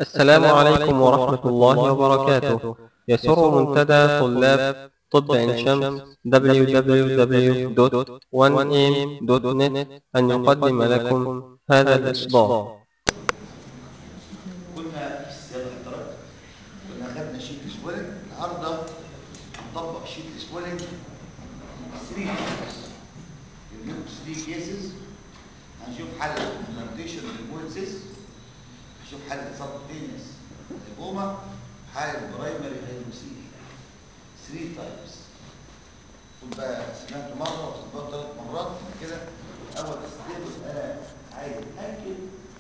السلام عليكم ورحمة الله وبركاته يسر منتدى طلاب طب عين شمس www.1am.net أن يقدم لكم هذا الإصدار كنا في السياده حضرتك كنا خدنا شيت سويلنج النهارده هنطبق شيت سويلنج 3 كيسز نجيب 3 كيسز هنشوف حل الفرمنتيشن للمولسيس هنشوف حل سبتينس للبوما حل برايمري هيدروسيل 3 تايبس خد بقى سمعته مره وتطبقه ثلاث مرات بعد كده اول ستيب انا عايز اتاكد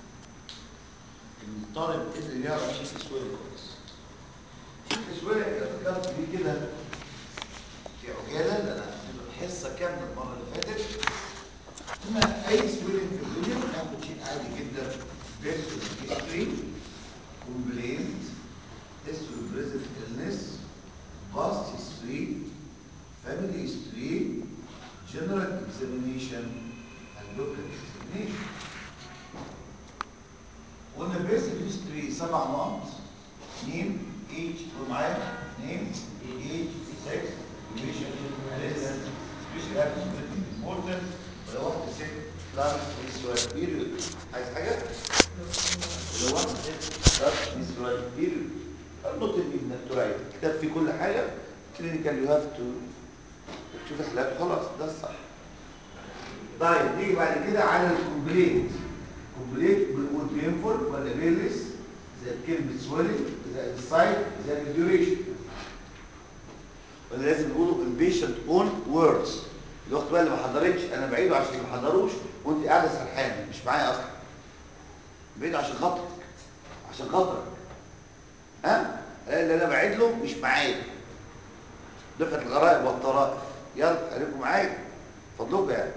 ان الطالب قدر يعرف شيء سويل كويس شيء سويل ذكرت بيه كده في عجاله لان انا هعمل حصه كامله المره اللي فاتت ان اي سويلنج في الدنيا بناخد شيء عادي جدا بيرسون هيستوري كومبلينت هيستوري بريزنت illness past history family history general examination and local examination قلنا بيرسون هيستوري سبع نقط نيم ايج ومعايا نيم ايج سكس ريليشن ريس سبيشال هابيتس امبورتنس ولو واحد ست لارج فيسوال بيريود عايز حاجه؟ ولو واحد ست لارج فيسوال بيريود النقطة دي انك تراعي كتاب فيه كل حاجة كلينيكال يو هاف تو تشوف الحالات خلاص ده الصح طيب نيجي بعد كده على الكومبليت كومبليت بنقول بينفول ولا بيلس زي كلمة سويلنج زي السايد زي الديوريشن ولا لازم نقوله البيشنت اون ووردز الوقت بقى اللي ما حضرتش انا بعيده عشان ما حضروش وانت قاعده سرحانه مش معايا اصلا بعيده عشان خاطرك عشان خاطرك ها اللي انا بعيد له مش معايا دفعه الغرائب والطرائف يلا خليكم معايا فضلكم يعني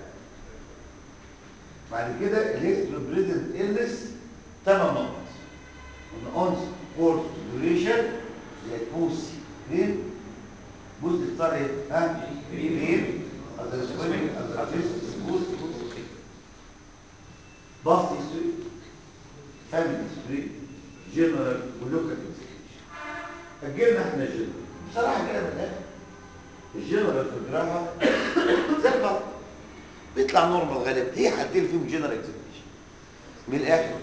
بعد كده الهيستوري بريزنت إلنس تمام نقط قلنا اونس كورس دوريشن زي بوس فين بوس تختار ايه ها فين اذر سويمنج اذر فيس بوس باست هيستوري فاميلي هيستوري جنرال ولوكال اجلنا احنا الجنرال بصراحه كده من الاخر الجنرال في الجراحه زي البطن بيطلع نورمال غالبا هي حاجتين فيهم جنرال اكزامينشن من الاخر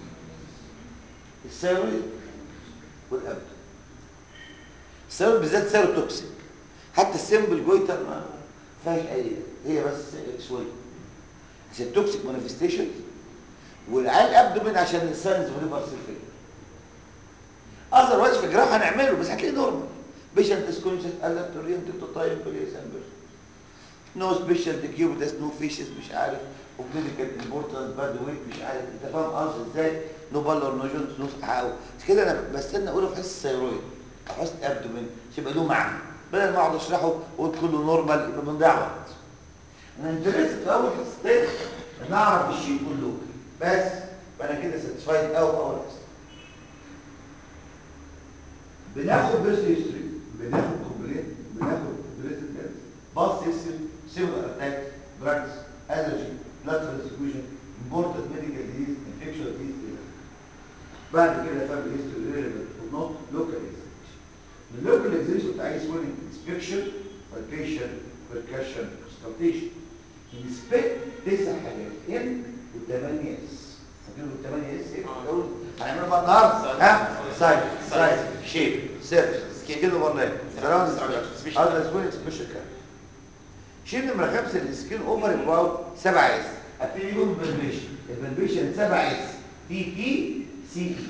الثيرويد والابد الثيرويد بالذات سيروتوكسيك حتى السيمبل جويتر ما فيهاش اي هي بس سويل عشان توكسيك مانيفستيشن والعيال ابدومين عشان الساينز وليفر سيلفين اذروايز في الجراحه هنعمله بس هتلاقيه نورمال بيشنت اسكونشس الرت اورينتد تو تايم بليس اند نو سبيشال ديكيوبيتس نو فيشز مش عارف وكلينيكال امبورتنس باد ويت مش عارف انت فاهم قصدي ازاي نو بالر نو جونز نو حاو مش كده انا بستنى اقوله في حس الثيرويد او حس الابدومين عشان يبقى له معنى بدل ما اقعد اشرحه واقول كله نورمال يبقى بنضيع وقت انا انترست في اول حصتين ان اعرف الشيء كله بس فانا كده ساتسفايد قوي في اول حصه بناخد بيرس هيستوري بناخد كومبليت بناخد بريزنت باس سيستم سيميلر اتاك دراجز الرجي بلاد ترانسفيوجن امبورتنت ميديكال ديزيز انفكشن ديزيز بعد كده فاميلي هيستوري ريليفنت ونوت لوكال اكزامينشن اللوكال اكزامينشن بتاع عايز وين انسبكشن بالبيشن بيركشن سكوتيشن انسبكت تسع حاجات ان وثمانيه اس فاكرين الثمانيه اس ايه؟ هنعملها بقى النهارده ها سايز سايز شيب سيرفيس كده والله جراوند هذا سوين سبيشال كان شيل نمرة خمسة السكين اوفر اباوت 7 اس ابتدي بيهم بالبلبيشن البلبيشن 7 اس تي بي سي بي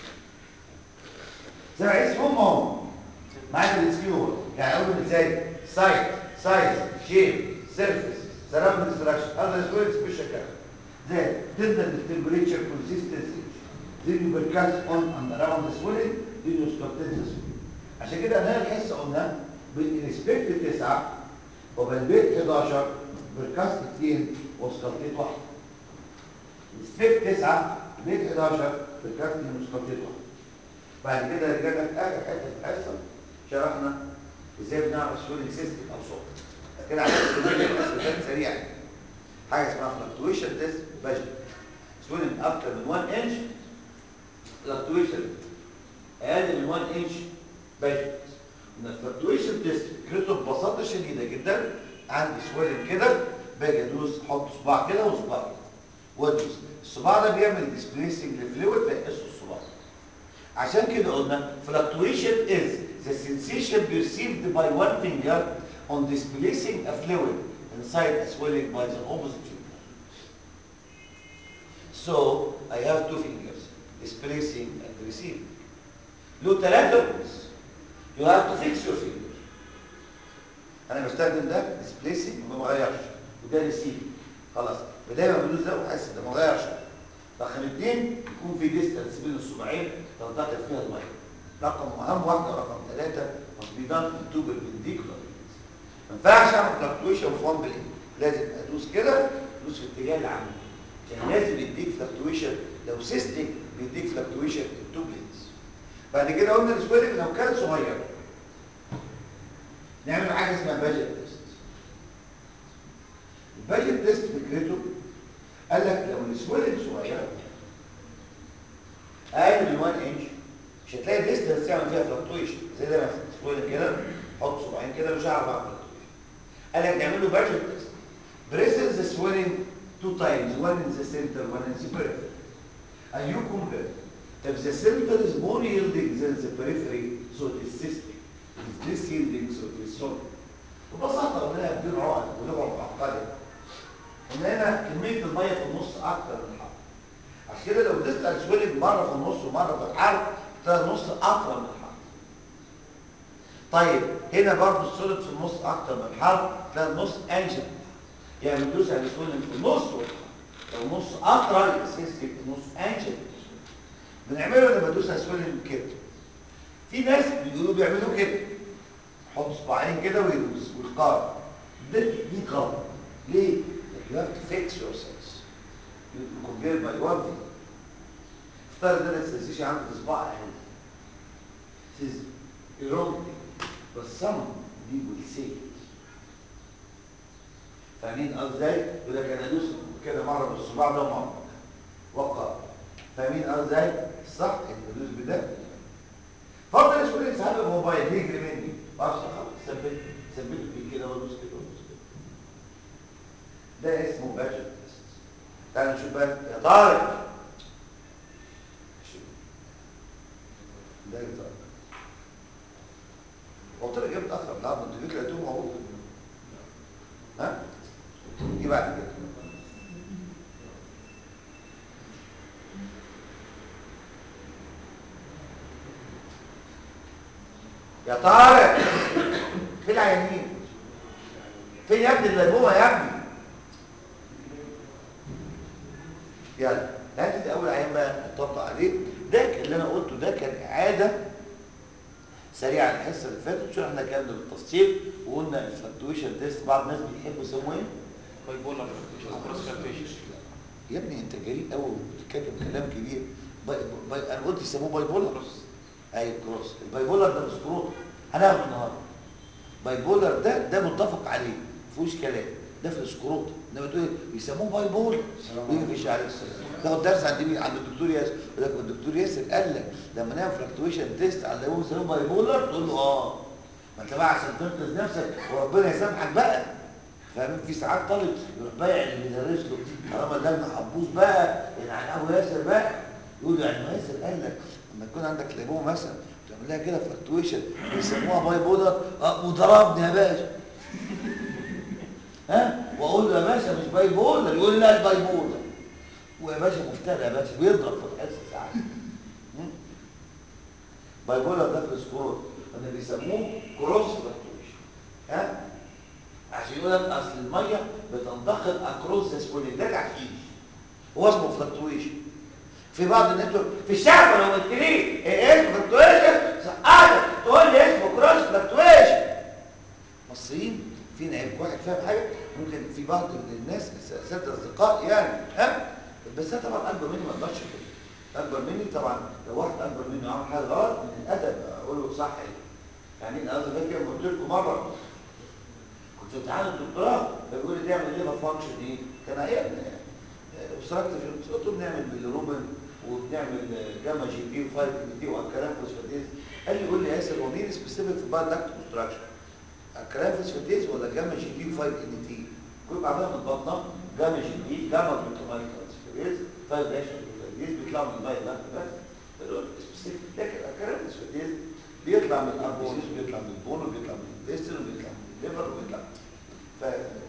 7 اس هم هم معاك السكين اوفر يعني اقول ازاي سايز سايز شيب سيرفيس سراوند ستراكشر هذا سوين سبيشال كان زي تبدا التمبريتشر كونسيستنسي then you percuss on and around the swelling then you stop the swelling عشان كده انا الحصه قلنا بالانسبكت 9 وبالبيت 11 بالكاست 2 وسكالتيت 1 انسبكت 9 بيت 11 بالكاست 2 وسكالتيت 1 بعد كده رجعنا في اخر حته في الحصه شرحنا ازاي بنعرف سويلنج سيستم او صوت كده عملنا اسئله سريعه حاجه اسمها فلكتويشن تيست باجت سويلنج اكتر من 1 انش فلكتويشن اقل من 1 انش باجت ان الفلكتويشن تيست فكرته ببساطه شديده جدا عندي سويلنج كده باجي ادوس احط صباع كده وصباع كده وادوس الصباع ده بيعمل ديسبليسنج للفلويد فيقص الصباع عشان كده قلنا fluctuation is the sensation perceived by one finger on displacing a fluid inside a swelling by the opposite finger. So I have two fingers displacing and receiving. له ثلاثة رولز. You have to fix your finger. أنا بستخدم ده displacing ما بغيرش وده receiving. خلاص بداية ما بدوس ده وحاسس ده ما غيرش. رقم اثنين يكون في ديستانس بين الصباعين تنتقل فيها الميه. رقم اهم واحده رقم ثلاثه must be done in two perpendicular lines. ما ينفعش اعمل فلكتويشن في وان بلين لازم ادوس كده ادوس في اتجاه العمود عشان لازم يديك فلكتويشن لو سيستم بيديك فلكتويشن in two بلينز. بعد كده قلنا السويلنج لو كان صغير نعمل حاجه اسمها باجت تيست. الباجت تيست فكرته قال لك لو السويلنج صغير اقل من 1 انش مش هتلاقي الديستنس تعمل فيها فلكتويشن زي ده مثلا سويلنج كده حط صباعين كده مش هعرف اعمل فلكتويشن قال لك نعمل له باجت تيست braces the swelling two times one in the center one in the periphery and you compare if the center is more yielding than the periphery so it is cystic if it's less yielding so it is solid ببساطه قلنا بدون عقد ولغه معقده ان هنا كميه الميه في النص اكتر من الحرف عشان كده لو اديت السويلنج مره في النص ومره في الحرف تلاقي النص اطول من الحرف طيب هنا برضه السوليد في النص اكتر من الحرف تلاقي النص انشف يعني بتدوس على السويلنج في النص والحرف لو النص اطول يبقى سيستم النص انشف بنعمله لما بدوس على السويلنج كده في ناس بيقولوا بيعملوا كده يحط صباعين كده ويدوس ويقارن ده دي غلط ليه؟ You have to fix your sense. You compare by one thing. افترض ان السنسيشن عندك صباع اهل. This is a wrong thing. But some people say it. فاهمين قصدي ازاي؟ يقول لك انا ادوس كده مره بالصباع ده ومره وقع فاهمين قصدي ازاي؟ الصح ان ادوس بده فضل السؤال ساعات الموبايل يجري مني ما اعرفش خلاص ثبته ثبته بيه كده وادوس كده وادوس كده ده اسمه باجت تيست تعال نشوف بقى يا طارق شوف. ده يا طارق هو طارق جه متاخر النهارده انتوا جيتوا لقيتوه موجود ها جه بعد كده يا طارق فين العيانين فين يا ابني الليمومه يا ابني يلا هات دي اول عيان بقى نطبق عليه ده كان اللي انا قلته ده كان اعاده سريعه الحصه اللي فاتت شرحنا الكلام ده بالتفصيل وقلنا الفلكتويشن تيست بعض الناس بيحبوا يسموه ايه؟ بايبولر كروس فلكتويشن يا ابني انت جريء قوي وبتتكلم كلام كبير باي باي انا قلت يسموه باي بولر ايوه كروس الباي بولر ده مش كروت هناخده النهارده باي بولر ده ده متفق عليه ما فيهوش كلام ده في السكروت انما تقول إيه؟ بيسموه باي بولر ويجي في عليه السلام تاخد درس عند مين عند الدكتور ياسر يقول لك الدكتور ياسر قال لك لما نعمل فلكتويشن تيست على اللي يسموه باي بولر تقول له اه ما انت بقى عشان تنقذ نفسك وربنا يسامحك بقى فاهم في ساعات طالب يروح بايع اللي بيدرس له طالما ده ابن حبوس بقى يعني ابو ياسر بقى يقول له يعني ما ياسر قال لك لما يكون عندك ليمون مثلا تعمل لها كده فلكتويشن بيسموها باي بولر اه وضربني يا باشا ها واقول له يا باشا مش باي بولر يقول لي لا الباي بولر ويا باشا مفتري يا باشا بيضرب في الحصه ساعات م? باي بولر ده في السكور انا بيسموه كروس فلكتويشن ها عشان يقول لك اصل الميه بتنتقل اكروس ذا سبولين ده تعكيش هو اسمه فلكتويشن في بعض الناس تقول في الشعب لو قلت لي ايه اسمه فلكتويشن سقطك تقول لي اسمه كروس فلكتويشن مصريين فينا عيب واحد فاهم حاجه ممكن في بعض الناس اساتذه اصدقاء يعني ها بس انا طبعا اكبر مني ما اقدرش كده اكبر مني طبعا لو واحد اكبر مني عمل حاجه غلط من الادب اقول له صح يعني انا فاكر لما قلت لكم مره كنت امتحان الدكتوراه فبيقول لي تعمل ليفر فانكشن ايه؟ كان عيان اوبستراكتيف قلت له بنعمل بالروبن وبنعمل جاما جي بي و5 ان تي والكلام فوسفاتيز قال لي قول لي يا ياسر هو مين سبيسيفيك في بقى داكت كونستراكشن الكلام فوسفاتيز ولا جاما جي بي و5 ان تي كل بعضها من البطنه جاما جي بي جاما جلوتاميت ترانسفيريز 5 داش فوسفاتيز بيطلعوا من البايل داكت بس دول سبيسيفيك لكن الكلام فوسفاتيز بيطلع من الاربيسيس وبيطلع من البون وبيطلع من الانتستين وبيطلع من الليفر وبيطلع ف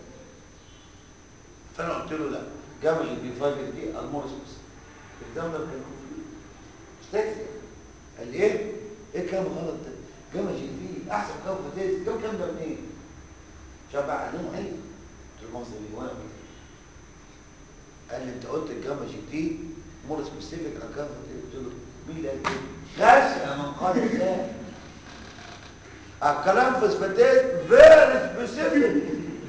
فانا قلت له لا جاما جي بي 5 دي المور سبيسيفيك الكلام ده كان استاذ قال لي ايه؟ ايه كلام غلط ده؟ جاما جي بي احسن كلام فتاز كم كلام ده منين؟ شبع علمه عيب قلت له مصر وانا قلت قال لي انت قلت الجاما جي بي مور سبيسيفيك انا كلام فتاز قلت له مين اللي قال كده؟ خاشع من قال ازاي؟ الكلام في سبيتات فيري سبيسيفيك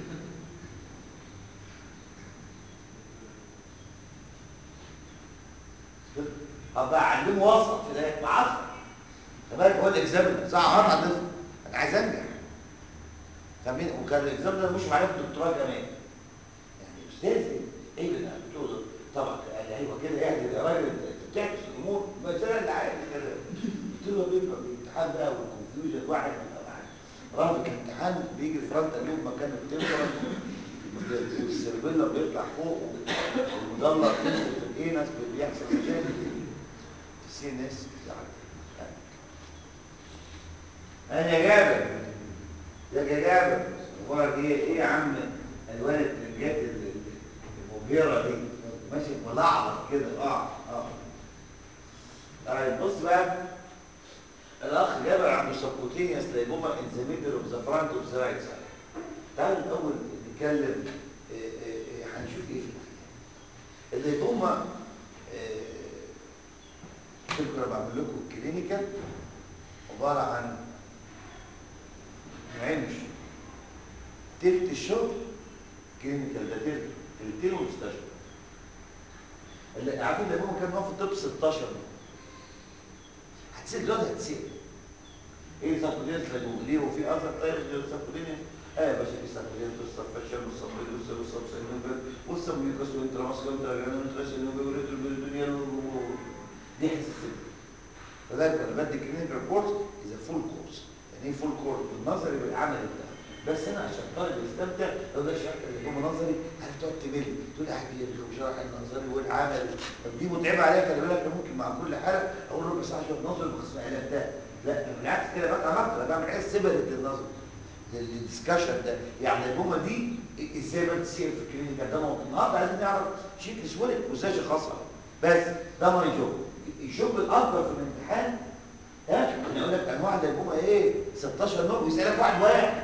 ابقى اعلمه وسط في نهايه معصر فبالك هو الاكزامنر ساعه غلط على انا عايز انجح فاهمين وكان الاكزامنر مش معايا في الدكتوراه كمان يعني استاذي ايه اللي انا بتقوله طبعا قال لي ايوه كده يعني يا راجل انت بتعكس الامور بس انا اللي عارف كده قلت له بيبقى الامتحان بقى والكونفيوجن واحد رغم كان امتحان بيجي فرونت لوب مكان التمبرا والسيربيلا بيطلع فوق والمضله بتنزل في الانس بيحصل مشاكل السي ان اس انا يا جابر يا جابر اخبارك ايه ايه يا عم الوان التنجات المبهره دي ماشي ملعبط كده اه اه طيب بص بقى الاخ جابر عنده سبكوتينيوس لايبوما ان ذا ميدل اوف ذا فرونت اوف ذا رايت سايد تعالوا الاول نتكلم إيه إيه إيه هنشوف ايه في الليبوما كنت انا بعمل لكم الكلينيكال عباره عن نوعين مش تلت الشغل كلينيكال ده تلت تلتين ومستشفى اللي عارفين الليبوما كان هو في الطب 16 هتسيب دلوقتي هتسيب ايه ساكودين سلاجون ليه وفي اثر طيب غير ساكودين اه يا باشا في ساكودين في الصفاشن والصفيد والصفصين والسميوكس والانتراماسكال والانتراجان والانتراسين والدنيا دي حساسيه فذلك انا بدي كلينيكال كورس اذا فول كورس يعني ايه فول كورس بالنظري بالعملي بتاعه بس انا عشان طالب يستمتع لو ده شرحت اللي هو نظري هتقعد تقعد تمل تقول يا حبيبي اللي شرح النظري والعملي طب دي متعبه عليا خلي بالك ممكن مع كل حاله اقول له بس عشان نظري بخصم العلاج ده لا بالعكس كده بقى عملت انا بعمل حاجه سيبرت للنظر للدسكشن ده يعني الجمله دي ازاي بقى تصير في الكلينيكال ده موضوع النهارده عايزين نعرف شيك سويلت وازاي شخصها بس ده ما يشوف الشغل الاكبر في الامتحان ها انا اقول لك انواع الليبوما ايه 16 نوع ويسالك واحد واحد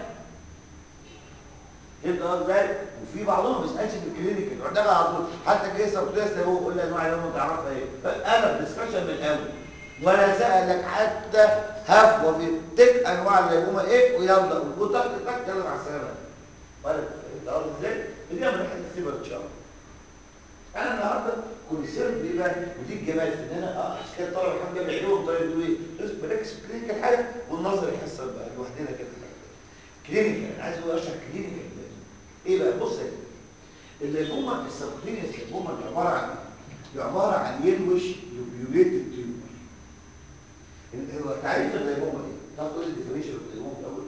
فهمت ازاي وفي بعضهم ما بيسالش في الكلينيكال يقعد على طول حتى كيس او كيس هو يقول لي انواع الليبوما تعرفها ايه انا الدسكشن من الاول ولا سالك حتى هاف وفي تك انواع الليبوما ايه ويلا وتك تك يلا مع السلامه ولا انت قصدي ازاي دي من ناحيه السيبر ان شاء الله انا النهارده كونسيرن بيه بقى ودي الجمال في ان انا اه عشان كده طلب الحمد لله بيعيدوهم طيب يقولوا ايه لازم بركز في كلينيكال حاجه والنظر يحصل بقى لوحدنا كده كلينيكال انا عايز اقول اشرح كلينيكال ايه بقى بص الليبوما السبكوتينيوس الليبوما دي عباره عن دي عباره عن يلوش لوبيوليتد تيومر هو تعريف الليبوما ايه؟ تعرف تقول لي الديفينيشن اوف الليبوما الاول؟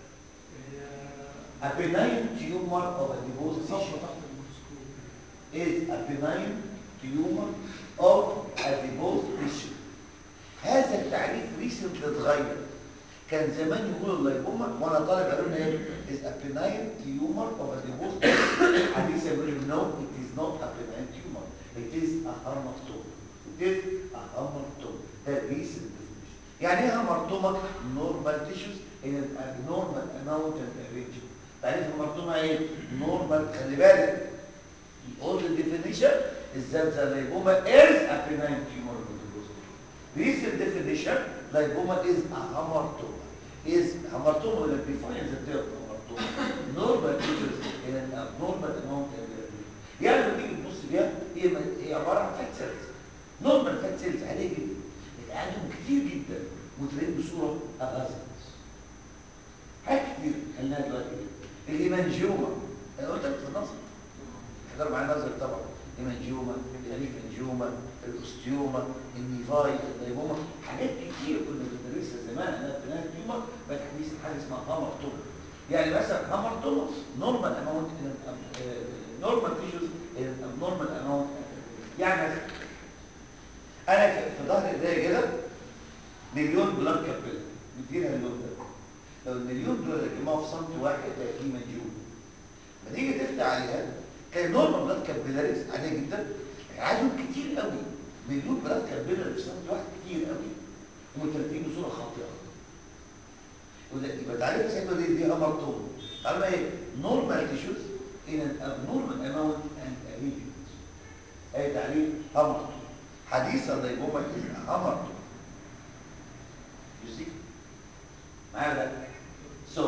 A benign tumor of a deposed tissue is a benign tumor of a deposed tissue. هذا التعريف ريسنت اتغير. كان زمان يقولوا الليبوما وانا طالب قالوا لنا ايه؟ is a benign tumor of a deposed tissue. حديث يقول no it is not a benign tumor. It is a hamartoma. It is a hamartoma. ده recent definition. يعني ايه hamartoma? Normal tissues in an abnormal amount and arrangement. تعريف المرطومة ايه؟ نورمال خلي بالك old definition is that the lymphoma is a benign tumor of the bosom. Recent definition, lymphoma is a hamartoma. Is hamartoma will define the term hamartoma. Normal tissues in an abnormal amount of يعني لما تيجي تبص فيها هي هي عباره عن فات سيلز نورمال فات سيلز عاديه جدا عندهم كتير جدا وتلاقيه بصوره ابازنس حاجات كتير خلينا دلوقتي كده الهيمانجيوما انا قلت لك في النظر حضروا معايا نظر طبعا هيمانجيوما الهيمانجيوما الاوستيوما النيفاي اللايبوما حاجات كتير كنا بندرسها زمان انا في بناء التيومر بقت حديث حاجه اسمها هامرتوما يعني مثلا هامرتوما نورمال اماونت نورمال تيشوز نورمال اماونت يعني مثلا انا في في ظهر ايديا كده مليون بلاد كابيلا نديلها اللون ده لو المليون دول يجمعوا في صمت واحد تلاقي فيه مليون لما تيجي تفتح عليها تلاقي نورمال بلاد كابيلاريز عاليه جدا عدد كتير قوي مليون بلاد كابيلاريز في صمت واحد كتير قوي ومترتبين بصوره خاطئه وده يبقى تعريف ساعتها دي دي امرتهم تعرف ايه نورمال تيشوز in an abnormal amount and alleviate اي تعريف امرتهم حديثا لايبوما is امرتهم you see معايا ده so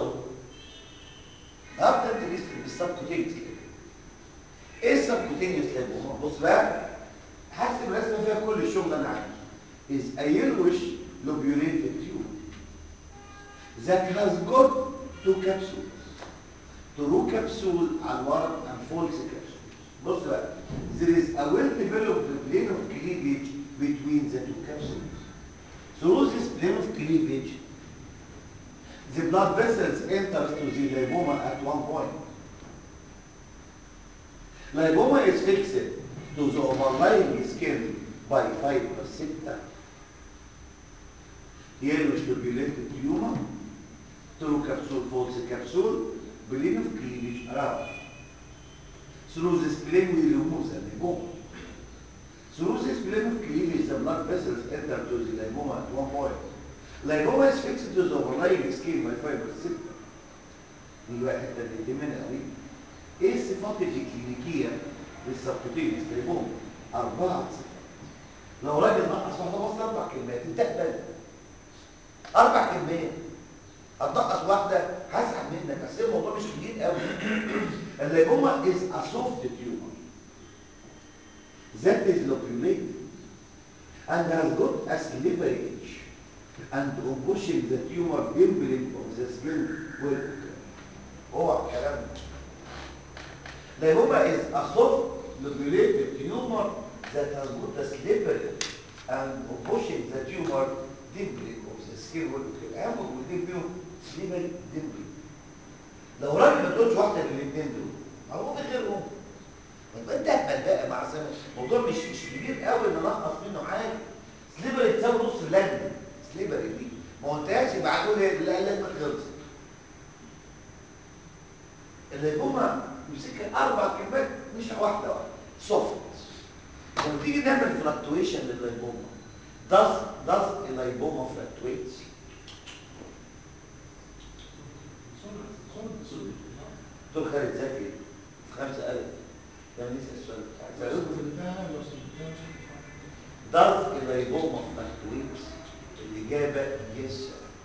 هبدا ندرس بالسبكوتينيوس ايه السبكوتينيوس لايبوما بص بقى هرسم رسمه فيها كل الشغل اللي عندي is a yellowish lobulated tube that has got two capsules through capsule على الورق and false capsule بص بقى there is a well developed plane of cleavage between the two capsules through this plane of cleavage the blood vessels enters to the lymphoma at one point lymphoma is fixed to the overlying skin by fiber septa yellowish lobulated tumor through capsule false capsule plane of cleavage around through this plane we remove the lymphoma through this plane of cleavage the blood vessels enter to the lymphoma at one point lymphoma is fixed to the overlying skin by fiber septa دي بقى الحته اللي تهمنا قوي ايه الصفات الكلينيكيه للسبكوتينيوس ليبوما اربعه صفات لو راجل نقص واحده بص اربع كلمات تقبل اربع كلمات هتنقص واحده هسحب منك اصل الموضوع مش كبير قوي الليبوما is a soft tumor that is lobulated and has got a slippery edge and on pushing the tumor dimpling of the skin will occur هو الكلام ده Lymphoma is a soft lobulated tumor that has got a slippery and on pushing the tumor dimpling of the skin will occur اهم موجودين فيهم slippery dimpling لو راجل ما تقولش واحده من الاثنين دول هو في غيرهم يبقى انت اهبل بقى مع السنه الموضوع مش مش كبير قوي ان انقص منه حاجه سليبري تساوي نص اللجنه سليبري دي ما قلتهاش يبقى هنقول ايه لا اللجنه خلصت الليبوما يمسكها اربع كلمات مش واحده واحده سوفت لما تيجي نعمل فلكتويشن للليبوما does does الليبوما fluctuates دكتور خالد زكي في خمسة ألف لما نسأل السؤال بتاع does الليبوما fluctuates الإجابة yes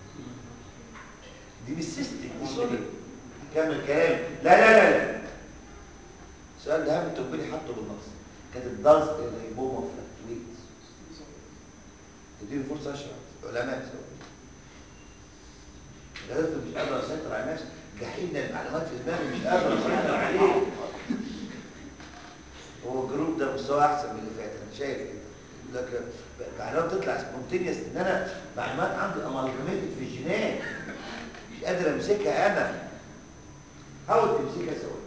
دي مش سيستم دي سوري كمل كلام لا لا لا لا السؤال ده هم تقبلي حطه بالنص كانت does الليبوما fluctuates تديني فرصة أشرح علماء سوا لازم مش قادر أسيطر على نفسي جحينا المعلومات في دماغي مش قادر أسيطر عليه هو الجروب ده مستوى أحسن من اللي فات أنا شايف كده لكن معلومات تطلع سبونتينيوس إن أنا معلومات عندي أمالجميتد في الجينات مش قادر أمسكها أنا حاول تمسكها سوا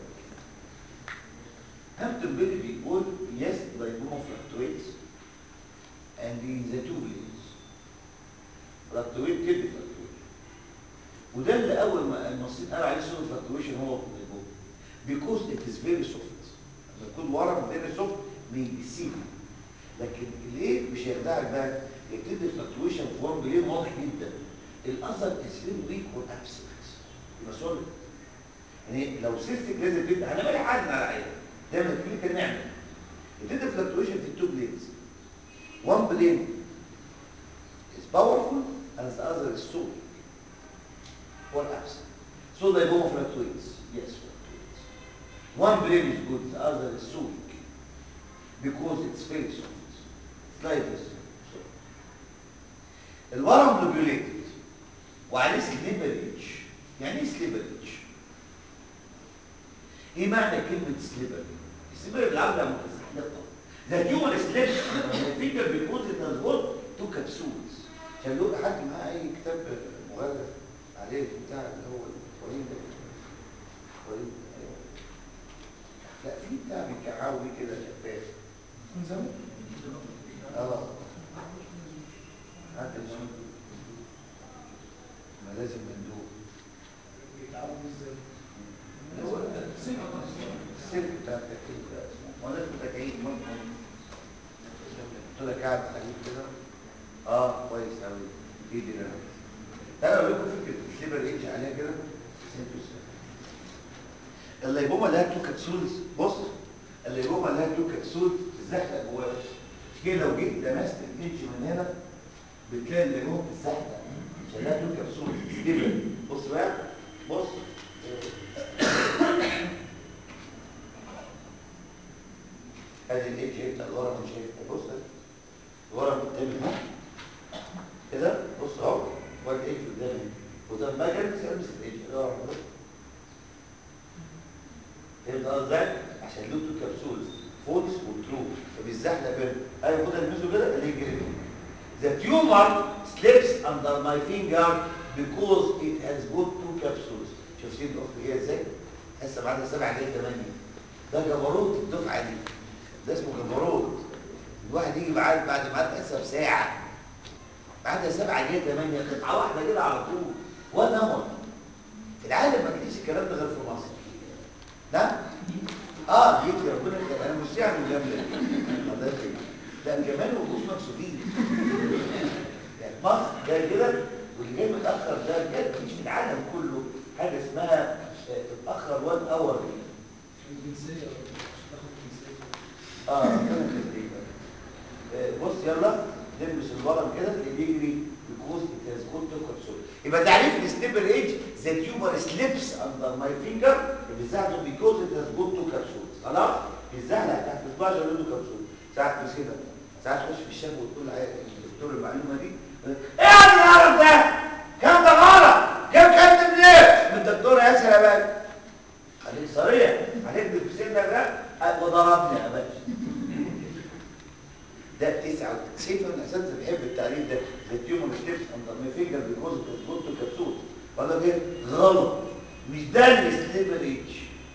هامتون بيلي بيقول yes lymphoma fluctuates and in the two places fluctuate كده fluctuate وده اللي اول ما المصريين قالوا عليه سوبر فلكتويشن هو الليبوما because it is very soft لما يكون ورم very soft may be seen لكن ليه مش هيخدعك بقى يبتدي الفلكتويشن في وان بلين واضح جدا الاثر is very weak or absent يبقى سولid يعني لو سيستك لازم تبدا انا بالي حد على عيني دايما الكلينيكال نعمل يبتدي فلكتويشن في التو بلينز one plane is powerful and the other is so or absent. So the lymphoma fluctuates. Yes, fluctuates. One plane is good, the other is so weak because it's very soft. It's like this. So. الورم lobulated وعليه سليبريج يعني ايه سليبريج؟ ايه معنى كلمة سليبري؟ السليبري بالعربي يعني متزحلقة The tumor slips the finger because it has got two capsules عشان لو حد معاه اي كتاب مغلف عليه بتاع اللي هو الفورين ده فورين أيوة. لا في بتاع بيكعاوي كده شفاف اه حد يشوف ما لازم مندوب هو السلك بتاع التكييف ده اسمه ولا اسمه تكييف ممكن قلت لك قاعد خليك كده اه كويس قوي ايدي ده انا اقول لكم فكره السليبر ايدج عليها كده انتوا السلام. الليبومه لها تو كبسولز بص الليبومه لها تو كبسول تزحلق جواها كده لو جيت لمست الانش من هنا بتلاقي الليبومه بتزحلق عشان لها تو كبسول سليبر بص بقى بص ادي الانش انت الورا مش شايف بص الورا قدامي اهو كده بص اهو وادي الانش قدامي وده ما جنب سيلمس الانش الورا بص فهمت قصدي عشان له تو كبسولز فولس وترو فبيزحلق بينهم ايوه خد المسو كده اللي يجري The tumor slips under my finger because it has got two capsules. شايفين الاخت هي ازاي؟ لسه بعد سبع جاي ثمانية. ده جبروت الدفعة دي. ده اسمه جبروت. الواحد يجي بعد بعد ما لسه بساعة. بعد سبعة جاي ثمانية قطعة واحدة كده على طول. وان اور. في العالم ما تلاقيش الكلام ده غير في مصر. نعم؟ اه جيت يا ربنا يخليك. انا مش يعني مجامله الله يخليك لا كمان وجوز مكسوفين يعني مصر جاي كده واللي جاي متاخر ده بجد مفيش في العالم كله حاجه اسمها آه، تتاخر وان اور الجنسية مش تاخد الجنسية اه ربنا يخليك آه، بص يلا نلبس الورم كده اللي بيجري بيكوز ات هاز جوت تو كبسول يبقى تعريف السليبر ايج ذا تيوبر سليبس اندر ماي فينجر بيزعله بيكوز ات هاز جوت تو كبسول خلاص بيزعلها تحت صباعه له كبسول ساعات مش كده ساعات تخش في الشام وتقول على الدكتور المعلومه دي يقول لك، ايه يا العرب ده كام ده غلط كام كاتب ليه من الدكتور ياسر يا باشا خليك صريح هنكتب في سنك ده وضربني يا باشا ده 99 من الاساتذه بيحب التعريف ده ذا تيومر سليبس اندر ماي فينجر بيكوز كنت كبسول ولا ايه غلط مش ده السليبر ايتش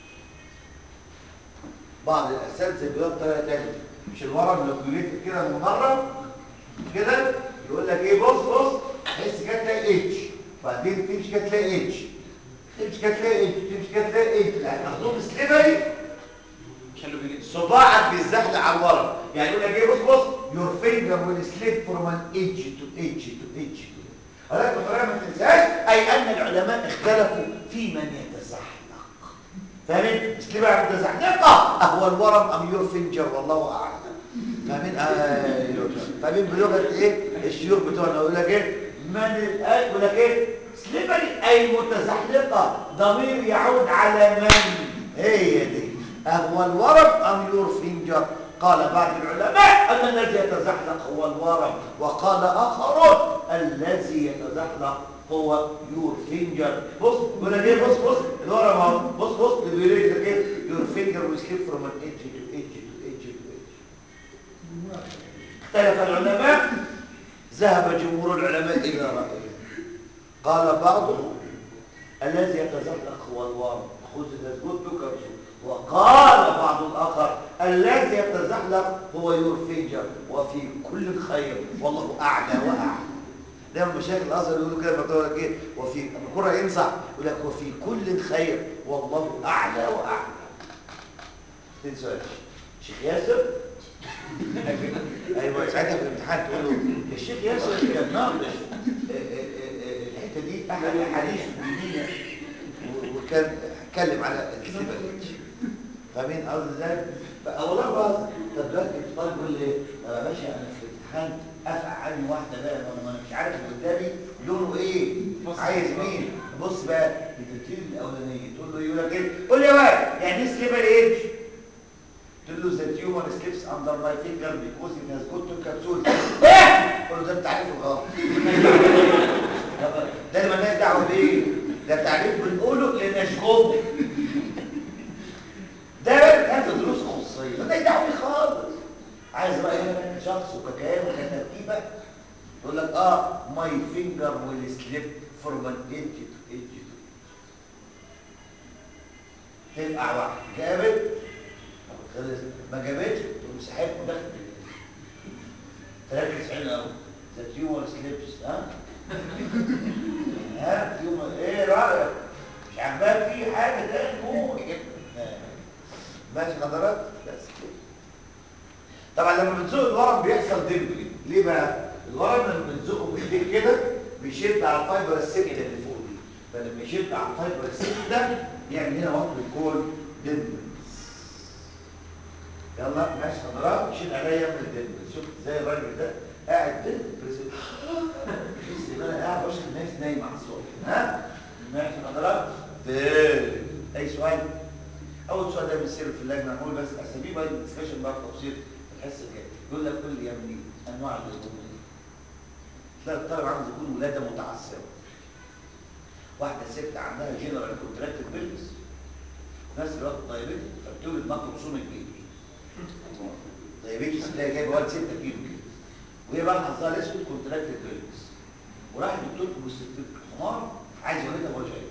بعض الاساتذه بيقول بطريقه ثانيه مش الورم لوكيوليتد كده من بره كده يقول لك ايه بص بص تحس كده تلاقي اتش بعدين تمشي كده تلاقي اتش تمشي كده تلاقي اتش تمشي كده تلاقي اتش يعني قصدهم سليبري عشان لو بيجي صباعك بيزحلق على الورم يعني يقول لك ايه بص بص your finger will slip from an edge to edge to edge to ولكن بطريقه ما تنساش اي ان العلماء اختلفوا في من يتزحلق فاهمين سليبر متزحلقه هو الورم ام يور فينجر والله اعلم فاهمين ايوه فاهمين بلغه ايه الشيوخ بتوعنا يقول لك ايه من الآية يقول لك ايه سليبري اي متزحلقه ضمير يعود على من هي دي هو الورم ام يور فينجر قال بعض العلماء ان الذي يتزحلق هو الورم وقال اخرون الذي يتزحلق هو يور فينجر بص يقول لك ايه بص بص الورم اهو بص بص اللي بيقول لك ايه يور فينجر ويل سليب فروم ان ايدج تو ايدج تو ايدج تو ايدج اختلف العلماء ذهب جمهور العلماء الى رايه قال بعضهم الذي يتزحلق هو الورم خذ الاسجود بكرشه وقال بعض الاخر الذي يتزحلق هو يور فينجر وفي كل خير والله اعلى واعلى دايما مشايخ الازهر يقولوا كده بتقول لك ايه وفي لما القرى ينصح يقول لك وفي كل خير والله اعلى واعلى تاني سؤال شيخ ياسر ايوه ساعتها في الامتحان تقول له الشيخ ياسر كان ناقش آه، آه، آه، الحته دي احد الاحاديث الدينيه و- وكان اتكلم على السبب فاهمين قصدي ازاي؟ ف- والله بهزر طب دلوقتي الطالب يقول لي يا باشا انا في الامتحان افقع عني واحده بقى ما انا مش عارف اللي قدامي لونه ايه عايز مين بص بقى التفكير الاولانيه تقول له يقول لك ايه قول لي يا واد يعني ايه سليبر ايدج تقول له the tumor slips under my finger because it has got two capsules ايه قول له ده انت عارف الغلط ده اللي مالناش دعوه بيه ده تعريف بنقوله لنشكوه ده بقى بتاخد دروس خصوصيه مالناش دعوه بيه خالص my finger will slip from an edge to edge to edge تبقى واحد جابت خلص ما جابتش تقوم سحبت ودخل تركز حلو قوي ذات هيومر سليبس ها ها هيومر ايه رايك مش عاجباك في حاجه تاني قول ماشي حضرتك بس كده طبعا لما بتزق الورم بيحصل دبل ليه بقى الورم لما بتزقه بايديك كده بيشد على الفايبر السكت اللي فوق دي فلما يشد على الفايبر السكت ده يعمل هنا وقت الكول دبل يلا ماشي حضرتك شيل عليا يعمل دبل شفت ازاي الراجل ده قاعد دبل بس بس ان انا قاعد وسط الناس نايم على الصبح ها ماشي حضرتك دبل اي سؤال اول سؤال ده بيصير في اللجنه نقول بس اساميه بقى الدسكشن بقى بتفصيل الحصه الجايه يقول لك كل يا ابني انواع الهرمونات تلاقي الطالب عاوز يكون ولاده متعسره واحده ست عندها جنرال كونتراكتد بيلبس في نفس الوقت دايابيتك فبتولد ماكروسوم الجيل دايابيتس تلاقي جايبه واد 6 كيلو كده وهي بقى حظها الاسود كونتراكتد بيلبس وراح الدكتور بوستيك حمار عايز يولدها وهو شايف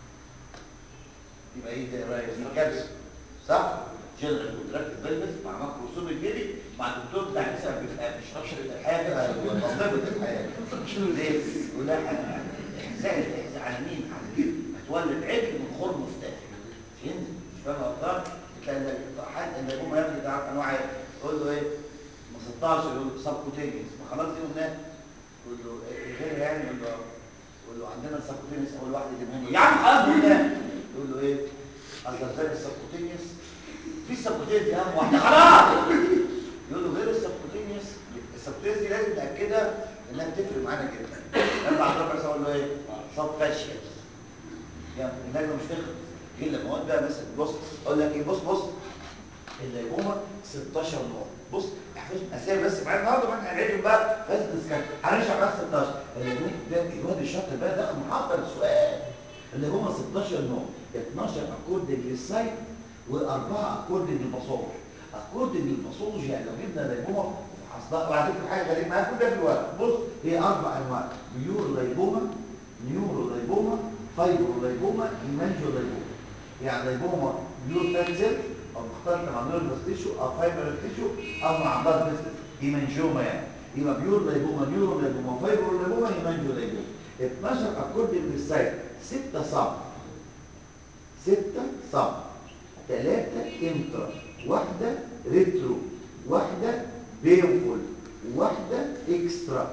يبقى ايه ده رايك دي كارثه صح جنرال كونتراكت بيلبس مع ماكروسوم الجيلي مع الدكتور بتاع النساء ما بيفهمش حاجه مصلبه الحياه ليه يقول لها احزاء احزاء على مين على الجلد هتولد عجل من خرم مفتاح فهمت مش فاهم غلطان تلاقي حد اللي يقوم يا ابني تعرف انواع ايه تقول له ايه ما 16 يقول له سبكوتينيوس ما خلاص دي قلناها يقول له إيه غير يعني يقول له يقول له عندنا السبكوتينيوس اول واحد يجيبها يا عم خلاص دي قلناها يقول له ايه الجزائر السبكوتينيوس في السبكوتينيوس دي اهم واحده خلاص يقول له غير السبكوتينيوس السبكوتينيوس دي لازم ناكدها انها بتفرق معانا جدا لما بعد ربع ساعه اقول له ايه صب فاشيا يعني اللجنه مش تخلص الا مواد بقى مثلا بص اقول لك ايه بص بص الليمومه 16 نوع بص احفظ اسامي بس معايا النهارده ما احنا هنعيد بقى بس ديسكات هنشرح بس 16 الليمومه ده الواد الشاطر بقى داخل محضر السؤال الليمومه 16 نوع 12 اكوردنج للسايت واربعه اكوردنج للباثولوجي اكوردنج للباثولوجي يعني لو جبنا ليمومه اصلا وبعدين في حاجه غريبه معاك كل ده في الورق بص هي اربع انواع بيور ليبوما نيورو ليبوما فايبرو ليبوما هيمانجيو ليبوما يعني ليبوما بيور فات سيل او مختلطه مع نيرفس تيشو او فايبر تيشو او مع بلاد فيسل هيمانجيوما يعني يبقى بيور ليبوما نيورو ليبوما فايبرو ليبوما هيمانجيو ليبوما 12 اكوردنج للسايت 6 صب 6 صب 3 انترا واحده ريترو واحده بينفول واحده اكسترا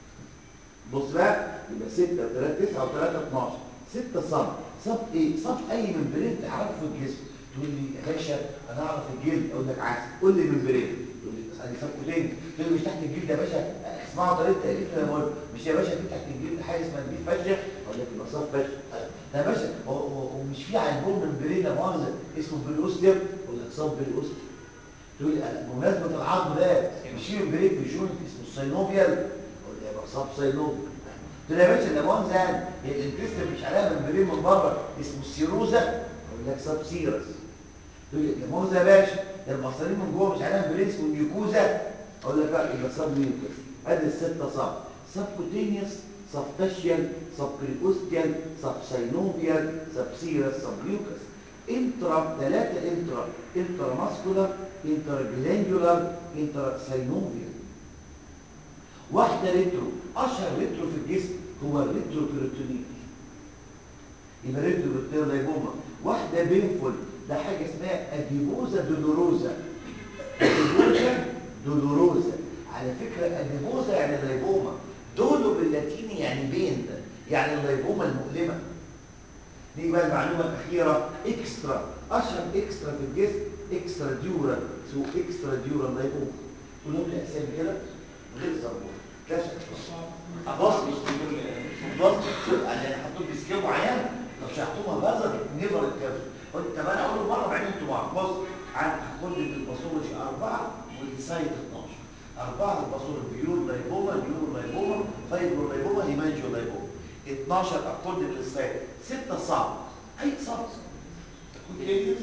بص بقى يبقى 6 و3 9 و3 12 6 صب صب ايه صب اي ممبرين تعرفه في الجسم تقول لي يا باشا انا اعرف الجلد اقول لك عارف قول لي ممبرين تقول لي اسالني صب تاني تقول لي مش تحت الجلد يا باشا اسمعوا طريقه تاليف انا بقول مش يا باشا في تحت الجلد حاجه اسمها البيت فاشيه اقول لك يبقى صب فاشيه ده يا باشا ومش في على البول ممبرين لا مؤاخذه اسمه بالأوستيوم اقول لك صب بالأوستيوم تقول لي بمناسبه العظم ده مش في ممبرين في جوينت اسمه السينوفيال اقول لك يبقى صب سينوفيال قلت له يا باشا ده مؤاخذه يعني هي الانتستين مش عليها ممبرين من بره اسمه السيروزا اقول لك صب سيرس تقول لي ده مؤاخذه يا باشا ده المصارين من جوه مش عليها ممبرين اسمه النيوكوزا اقول لك لا يبقى صب ميوكس ادي السته صب سبكوتينيوس سبتاشيال سبكريوستيال سبسينوفيال سبسيرس سبميوكس انترا ثلاثه انترا انترا ماسكولار انترا جلاندولار انترا سينوفيال واحده ريترو اشهر ريترو في الجسم هو الريترو بيروتونيل يبقى ريترو بيروتونيل ليبوما واحده بينفول ده حاجه اسمها اديبوزا دولوروزا اديبوزا دولوروزا على فكره اديبوزا يعني الليبوما دولو باللاتيني يعني بين يعني الليبوما المؤلمه دي بقى المعلومه الاخيره اكسترا اشهر اكسترا في الجسم اكسترا ديورا اسمه اكسترا ديورا ليبوما كلهم لي اسامي كده غير سبوره كشف بص بص يعني حطوا لي سكيل معين لو شرحتوها بازر نيفر الكاف قلت طب انا اقول مره بعدين انتوا مع بص عن هاخد الباثولوجي اربعه والسايت 12 اربعه الباثولوجي بيور لايبوما بيور لايبوما فايبرو لايبوما هيمانجيو لايبوما 12 اكوردنج للسايت 6 صعب اي صعب كوكينيوس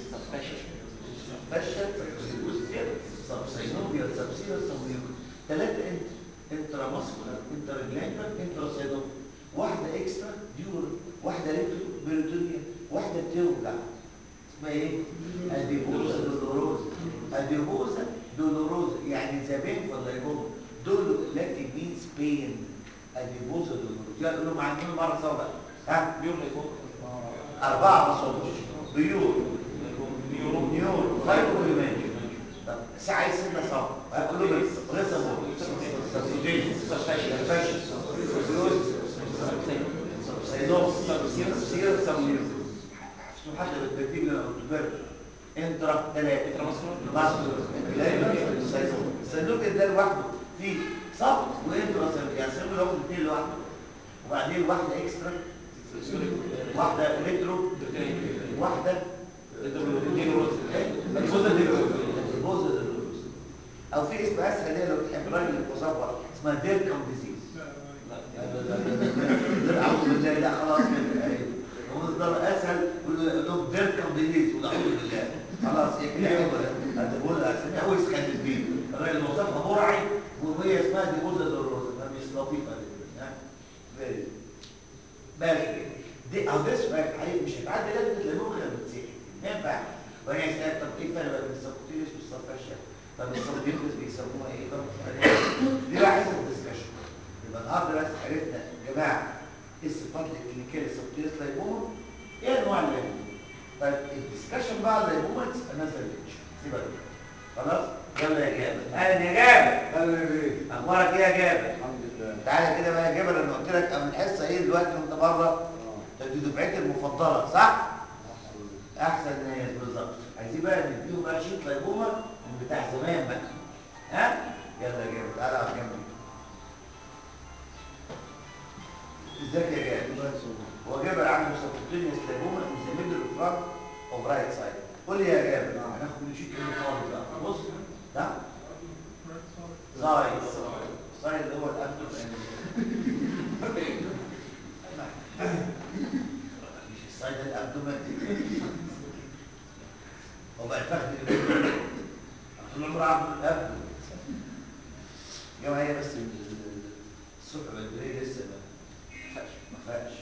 فاشل سبسينوبيا سبسيرا سبميوكس ثلاثه انت انترا ماسكولار انترا جلاندر انترا سيدوم واحده اكسترا ديور واحده ريترو بيريتونيا واحده بتوجع اسمها ايه؟ اديبوزا دولوروزا اديبوزا دولوروزا يعني زمان ولا يقولوا دول لاتي مينز بين اديبوزا دولوروزا يلا قولوا معايا كل مره سوا بقى ها بيور ليكون أربعة ما صوتش بيور نيور فايبر يمانجي طب ساعة عايز سنة صعب هقول له بس غير صبور سبسوتيشن فاشن سيدوس سير سموليز شو حتى بالترتيب اللي انا قلت لك انترا ثلاثة انترا ماسكولار. ماسكولار الصندوق الصندوق ده لوحده فيه صف وانترا صندوق يعني الصندوق لوحده اثنين لوحده وبعدين واحدة اكسترا واحدة ريترو واحدة البوزة الروز او في اسم اسهل ليه لو تحب راجل المصابة اسمها ديركم ديزيز اعوذ بالله لا خلاص كده هو ده اسهل يقول لهم ديركم ديزيز ولا اعوذ بالله خلاص هي كده حلوه هتقول اسمها هو يسكن البيت الراجل المصابة مرعي وهي اسمها ديبوزة الروز مش لطيفة دي ها Very good. بس دي او ده سؤال حقيقي مش هتعدي لازم تلاقوه غير بتسيح ما ينفعش وهي يسأل طب ايه الفرق بين السبوتيلس والسبفاشيا طب السبوتيلس بيسموها ايه طب دي بقى عايزه ديسكشن يبقى النهارده بس عرفنا يا جماعه ايه الصفات الكلينيكيه للسبوتيلس لايبوما ايه انواع اللايبوما طيب الديسكشن بقى على اللايبوما نزل ليتش سيبها دي. خلاص يلا يا جابر اهلا يا جابر اهلا بيك اخبارك ايه يا جابر الحمد لله تعالى كده بقى يا جابر انا قلت لك قبل الحصه ايه دلوقتي وانت بره دي دفعتي المفضله صح احسن ناس بالظبط عايزين بقى نديهم بقى شيت ليبوما من بتاع زمان بقى ها يلا يا جابر تعالى على جنبي ازيك يا جابر الله يسلمك هو جابر عنده سبكوتينيوس ليبوما ان ذا ميدل فرونت اوف رايت سايد قول لي يا جابر نعم. هناخد من شيت كده خالص بقى بص ده سايد سايد اللي هو الابدومين مش السايد الابدومين هو بقى الفخذ اللي بيقول طول عمره عامل الابدومين يا هي بس ال- ال- الصبح بدري لسه ما فيهاش ما فيهاش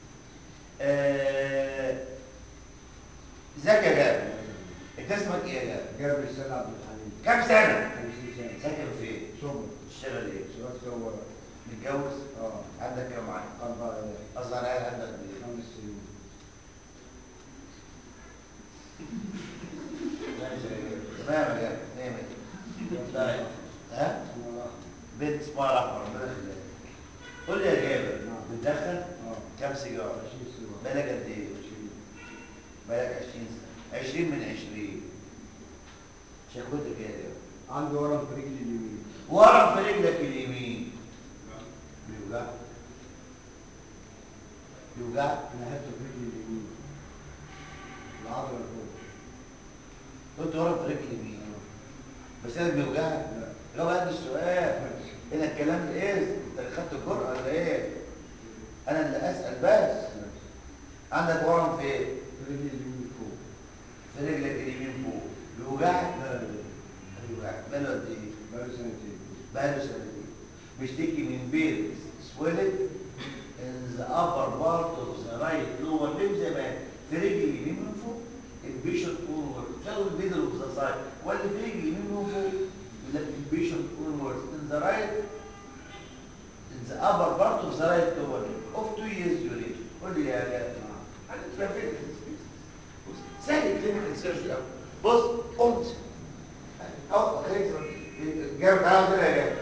آه، ازيك يا جابر انت اسمك ايه يا جابر جابر السيد عبد الحليم كام سنه 50 سنه ساكن فين شغل تشتغل ايه شباب سوى متجوز اه عندك كام عيل اربع عيال اصغر عيل عندك قد ايه خمس سنين ماشي يا جابر. تمام يا جابر مية مية طيب ها انا راح بنت اسمها رحمه ربنا يخليها قول لي يا جابر نعم. بتدخن اه كام سيجاره 20 سنه بالك قد ايه 20 بالك 20 سنه 20 من 20 شكوتك ايه يا جابر عندي ورم في رجلي اليمين ورم في رجلك اليمين بيوجعك بيوجعك انا حته في رجلي اليمين العضله فوق قلت ورم في رجلك اليمين بس انا بيوجعك لا لو عندي السؤال هنا الكلام ده ايه انت خدت الجرأة ولا ايه انا اللي اسال بس عندك ورم في ايه في رجلي اليمين فوق في رجلك اليمين فوق بيوجعك لا لا بيوجعك بقاله قد ايه بقاله سنتين بقاله سنتين بيشتكي من بين swelling in the upper part of the right lower limb زي ما في رجل اليمين من فوق البيشن onward شغل الميدل اوف ذا سايد واللي في رجل اليمين من فوق يقول لك البيشن onward in the right in the upper part of the right lower limb of two years duration قول لي يا جماعه انا اتلفت سهل كلينيكال سيرجري قوي بص قمت اهو خليك جاب تعالى كده يا جاب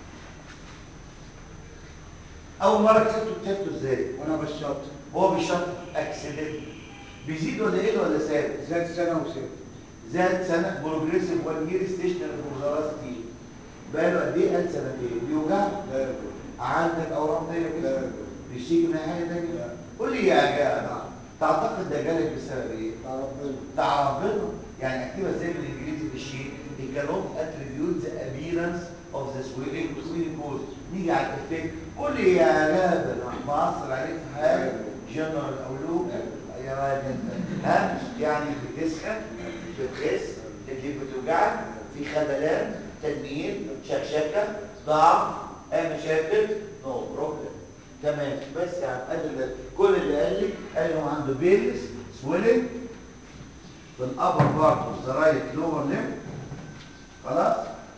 اول مره كسبته كتبته ازاي وانا بشط هو بيشطر اكسيدنت بيزيد ولا ايه ولا ثابت زاد سنه وست زاد سنه بروجريسيف وان يير ستيشنري بروجرس دي بقاله قد ايه قال سنتين بيوجع لا يا دكتور. عندك اورام تانية لا كده يا دكتور. بيشتكي من أي حاجه تانية لا. قول لي يا جماعه نعم. تعتقد ده جالك بسبب ايه بتاع ربنا بتاع ربنا يعني اكتبها ازاي بالانجليزي بالشيء he cannot attribute the appearance of the swelling to any cause نيجي على الافكت قول لي يا جابر مأثر عليك في حاجه جنرال او لوكال يا واد انت ها يعني بتسخن بتخس رجليك بتوجعك في خدلان تنميل شكشكه ضعف اي مشاكل نو بروبلم تمام بس يا عم ادي ده. كل اللي قال لي قال لي هو عنده بيلس سويلنج في الابر بارت اوف ذا رايت لور ليم خلاص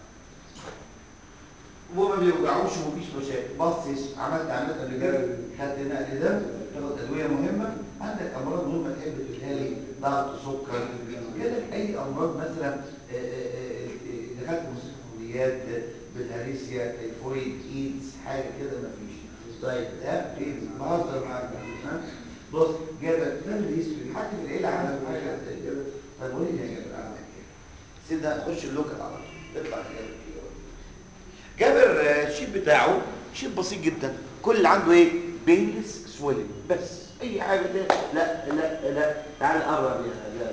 وما بيوجعوش ومفيش مشاكل بص عملت عملت قبل كده خدت نقل دم تاخد ادويه مهمه عندك امراض مهمه تحب تقولها لي ضغط سكر جالك اي امراض مثلا آه، آه، آه، دخلت مستشفيات بالهريسيا تيفويد ايدز حاجه كده مفيش طيب ده ايه بهزر معاك ها بص جاب ده الهيستوري حتى في العيله عندك حاجه زي كده طب قول لي يا جابر عندك ايه سيبنا خش اللوكال على طول اطلع يا جابر كده جابر آه، الشيب بتاعه شيب بسيط جدا كل اللي عنده ايه بينلس سويلنج بس اي حاجه كده لا لا لا تعال قرب يا جابر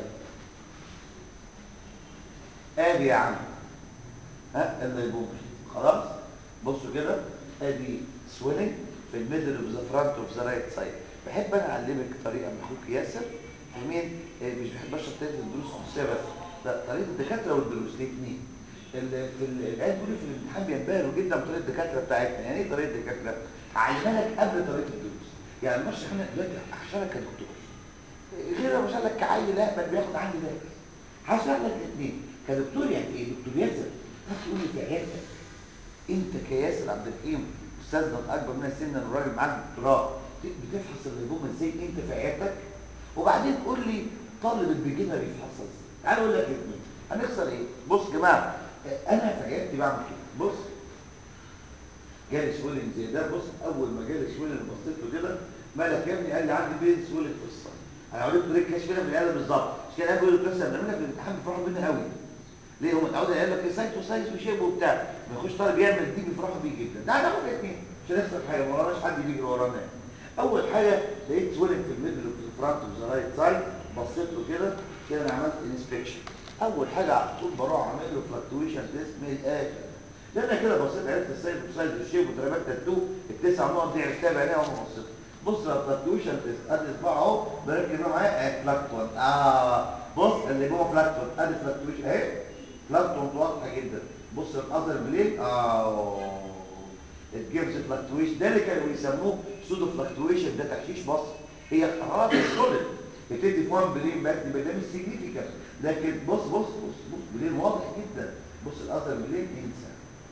ادي يا عم ها الليبومي خلاص بصوا كده ادي سويلنج في الميدل اوف ذا فرونت اوف ذا رايت سايد بحب انا اعلمك طريقه من اخوك ياسر فاهمين إيه مش بحب اشرح طريقه الدروس الخصوصيه بس لا طريقه الدكاتره والدروس الاثنين ال- في ال- العيال دول في الامتحان بينبهروا جدا بطريقه الدكاتره بتاعتنا يعني ايه طريقه الدكاتره هعلمها لك قبل طريقه الدروس يعني مش احنا دلوقتي هشرح كدكتور غير ما لك كعيل لا بل بياخد عندي ده هشرح لك الاثنين كدكتور يعني ايه دكتور ياسر هتقول لي في عيادتك انت كياسر عبد الحكيم استاذنا الاكبر من سنا الراجل معاك دكتوراه بتفحص الليبومه ازاي انت في عيادتك وبعدين قول لي طالب البيجنر يفحصها ازاي تعال اقول لك الاثنين هنخسر ايه بص يا جماعه انا في عيادتي بعمل كده بص جالي سويلنج زي ده بص اول ما جالي سويلنج بصيت له كده مالك يا ابني قال لي عندي بين سويلنج في الصدر انا هوريك طريقه كشف من العياده بالظبط مش كده بيقول لك لسه بنعملها في الامتحان بيفرحوا بينا قوي ليه هم متعود يقول لك سايت وسايت وشيب وبتاع ما يخش طالب يعمل دي بيفرحوا بيه جدا ده هناخد الاثنين مش هنخسر حاجه ما وراناش حد بيجري ورانا اول حاجه لقيت سويلنج في الميدل وفي الفرونت اوف ذا رايت سايد بصيت له كده كده انا عملت انسبكشن اول حاجه على طول بروح اعمل له فلكتويشن تيست من الاخر لان أنا كده بصيت عرفت السايد وسايد والشيب وترابات تاتو التسع نقط دي عرفتها بعينيها وانا بصيت بص لو فلكتويشن تيست ادي صباع اهو بركز معاه معايا فلاكتوان اه بص اللي جوه فلاكتوان ادي فلكتويشن اهي فلاكتوان واضحه جدا بص الاذر بليد اه it gives a fluctuation ده اللي كانوا بيسموه سودو فلكتويشن ده تحشيش بصر هي خلاص سوليد بتدي في 1 بلين بس يبقى ده مش سيجنيفيكانت لكن بص بص بص بص بلين واضح جدا بص الاذر بلين انسى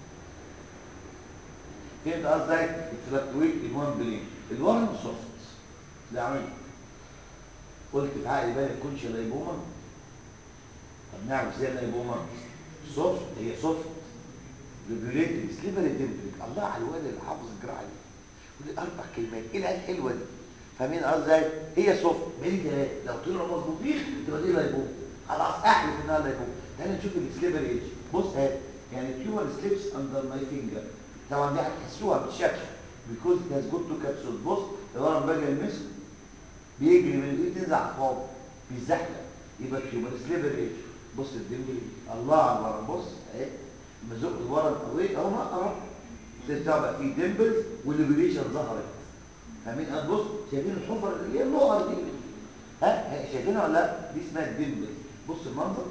فهمت قصدي الفلكتويت ان 1 بلين الورم سوفت ده عمل قلت في عقلي بقى يكونش لايبوما طب نعرف ازاي لايبوما سوفت هي سوفت ريجوليتد سليفري تمبريك الله على الواد اللي حافظ الجراحه دي ودي اربع كلمات ايه العيال الحلوه دي فاهمين قصدي هي سوفت بين ثلاثه لو طلعوا مظبوطين تبقى دي لايبوما خلاص احلف انها لايبوما تعالى نشوف السليفري ايدج بص اهي يعني تيومر سليبس اندر ماي فينجر طبعا دي هتحسوها بالشكل بيكوز it has got two capsules بص الورم باجي يلمسه بيجري من الايد تنزل على الفاضي بيزحلق يبقى تيومر سليفري ايدج بص الدنجل الله على الورم بص اهي مزق الورم قوي اهو نقرا ترجع بقى فيه ديمبلز والليبريشن ظهرت فاهمين أه بص شايفين الحفر اللي هي النقر دي ها ها، شايفينها ولا لا دي اسمها الديمبلز بص المنظر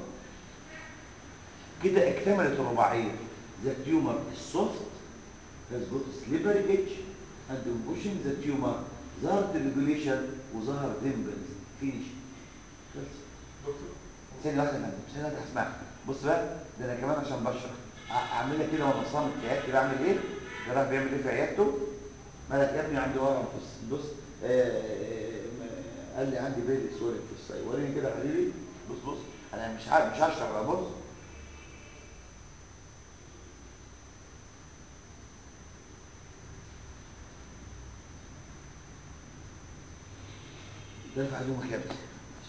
كده اكتملت الرباعيه ذا تيومر السوفت has got slippery edge and in pushing the tumor ظهرت الريجوليشن وظهر ديمبلز فينش خلص ثانية واحدة يا فندم ثانية واحدة هسمعك بص بقى ده أنا كمان عشان بشرح أ- أعملها كده وأنا صامت في عيادتي بعمل إيه؟ الجراح بيعمل إيه في عيادته؟ مالك يا ابني عندي ورم في الص- بص آه، آه، آه، قال لي عندي بيلي سوري في الصيف وريني كده يا حبيبي بص بص أنا مش عارف مش هشرح بقى بص ده ارفع هدومك يا ابني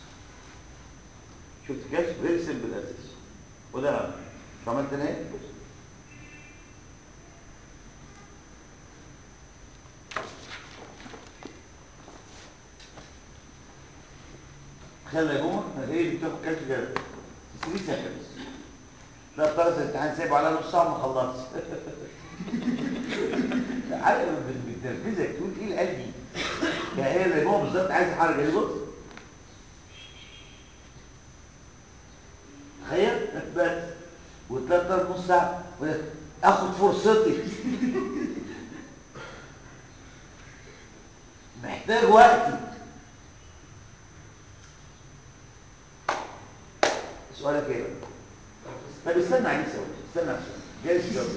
شفت كيف فيري سمبل اساس وده انا شو عملت انا ايه بص خلي يا بومك هي اللي بتاخد كاش كده 3 سكندز لا طرز الامتحان سايبه على نص ساعه ما خلصش عارف بتنرفزك تقول ايه العيال دي يعني هي زي ما هو بالظبط عايز حركه دي بص تخيل بس وتلاقي طرف نص ساعه ويقول لك اخد فرصتي محتاج وقتي سؤالك ايه بقى؟ طب استنى عليه ثواني استنى عشان جاي الجواب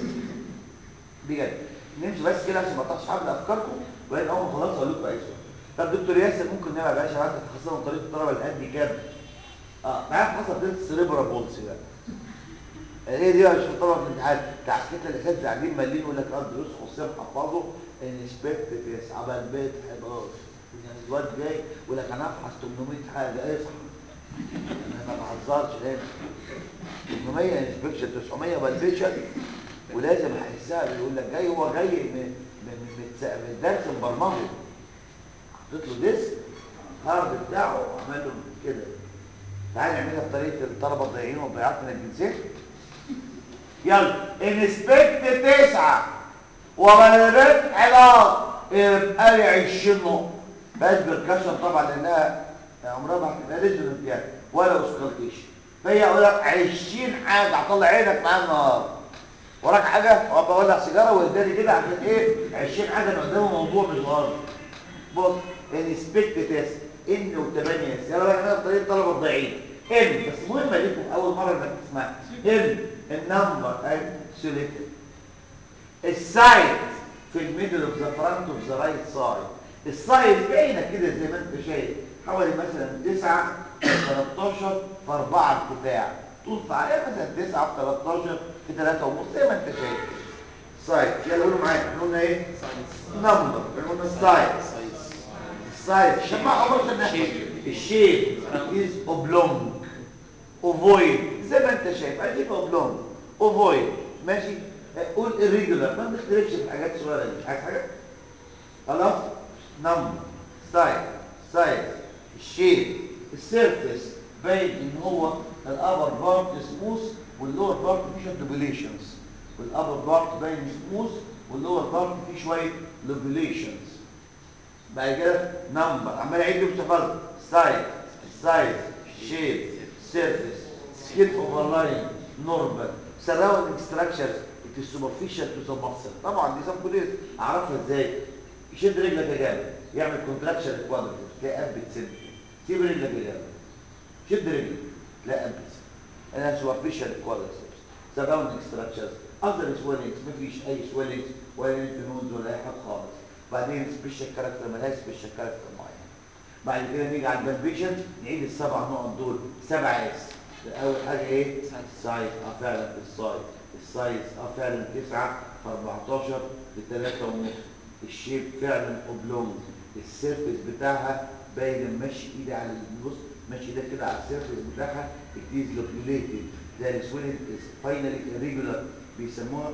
بجد نمشي بس كده عشان ما اقطعش حبل افكاركم وبعدين اول ما خلاص اقول لكم اي سؤال طب دكتور ياسر ممكن نبقى باشا بعد تخصصنا من طريقه الطلبه القد كام اه معاك حصل دلت سريبرا بولسي بقى هي دي بقى مش طبعا في الامتحان تعسكت الاساتذه قاعدين مالين يقول لك اه دروس خصوصيه محفظه انسبكت تسعه بقى البيت 11 يعني الواد جاي يقول لك انا افحص 800 حاجه اصحى انا ما بهزرش هنا 800 انسبكشن 900 بالبيشن ولازم احسها بيقول لك جاي هو جاي من من من التس- من الدرس مبرمجه حطيت له ديسك الهارد بتاعه وعمل له كده تعالى نعملها بطريقه الطلبه الضايعين والضياعات من الجنسين يلا انسبكت تسعة وغلبات علاج يبقى لي 20 نقطة بس بالكشن طبعا لانها عمرها ما هتبقى ريزونانت يعني ولا اوسكالتيشن فهي اقول لك 20 حاجة هطلع عينك معايا النهارده وراك حاجة وابقى اولع سيجارة واداني كده عشان ايه 20 حاجة انا قدامي موضوع مش غلط بص انسبكت تيست ان وثمانية اس يلا بقى احنا بطريقة طلبة الضايعين ان بس مهمة ليكم اول مرة انك تسمعها ان النمبر اي سيلكتد السايد في الميدل اوف ذا فرونت اوف ذا رايت سايد السايد باينه كده زي ما انت شايف حوالي مثلا 9 13 في 4 ارتفاع طول عليها مثلا 9 في 13 في 3 ونص زي ما انت شايف سايد يلا قولوا معايا احنا قلنا ايه نمبر احنا قلنا السايد السايد شماعه عمر عشان الشيب از اوبلونج اوفويد زي ما انت شايف ادي اوبلونج اوفويد ماشي قول irregular ما بنختلفش في الحاجات الصغيره دي عايز حاجه خلاص نمبر سايز سايز الشيب السيرفيس باين ان هو الابر بارت سموث واللور بارت فيه لوبيليشنز والابر بارت باين سموث واللور بارت فيه شويه لوبيليشنز بعد كده نمبر عمال اعيد بشفاف سايز سايز شيب سيرفيس سكين اوفرلاين نورمال سراوندينج ستراكشرز السوبرفيشال تو ذا ماسل طبعا دي سامبوليز اعرفها ازاي يشد رجلك يا جامد يعمل كونتراكشن الكوادريتس تلاقي قلب بتسد سيب رجلك يا جامد شد رجلك تلاقي قلب بتسد انا سوبرفيشال كوادريتس سراوندينج ستراكشرز اذر سويلنجز مفيش اي سويلنجز ولا انفلونز ولا اي حاجه خالص بعدين سبيشال كاركتر ملهاش سبيشال كاركتر معين بعد كده نيجي على البالبيشن نعيد السبع نقط دول سبع اس اول حاجه ايه سايز اه فعلا في السايز السايز اه فعلا 9 في 14 في 3 ونص الشيب فعلا اوبلونج السيرفيس بتاعها باين ماشي ايدي على البص ماشي ايدك كده على السيرفيس بتاعها اتيز لوبيوليتد ده السويلنج فاينالي ريجولار بيسموها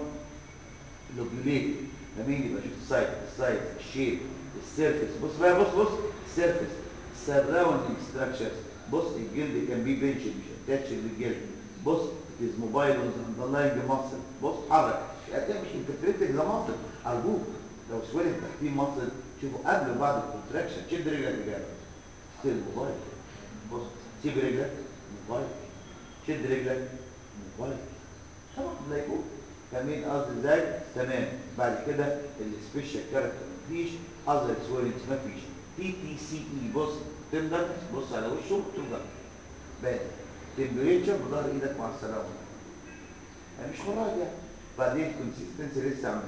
لوبيوليتد جميل يبقى شوف السايز السايز الشيب السيرفيس بص بقى بص بص السيرفيس السراوندينج ستراكشرز بص الجلد كان بيه بنش مش اتاتش للجلد بص it is mobile on the underlying muscle بص حرك يعني مش انتربريتنج ذا muscle ارجوك لو سويلنج تحتيه muscle شوفوا قبل وبعد الكونتراكشن شد رجلك اجابه ستيل موبايل بص سيب رجلك موبايل شد رجلك موبايل طبعا لا يكون فاهمين قصدي ازاي تمام بعد كده السبيشال كاركتر مفيش اذر سويلنجز مفيش تي تي سي اي بص تندر بص على وشه تندر بان تمبريتشر بظهر ايدك مع السلامه يعني مش مراد يعني بعدين كونسيستنسي لسه عامل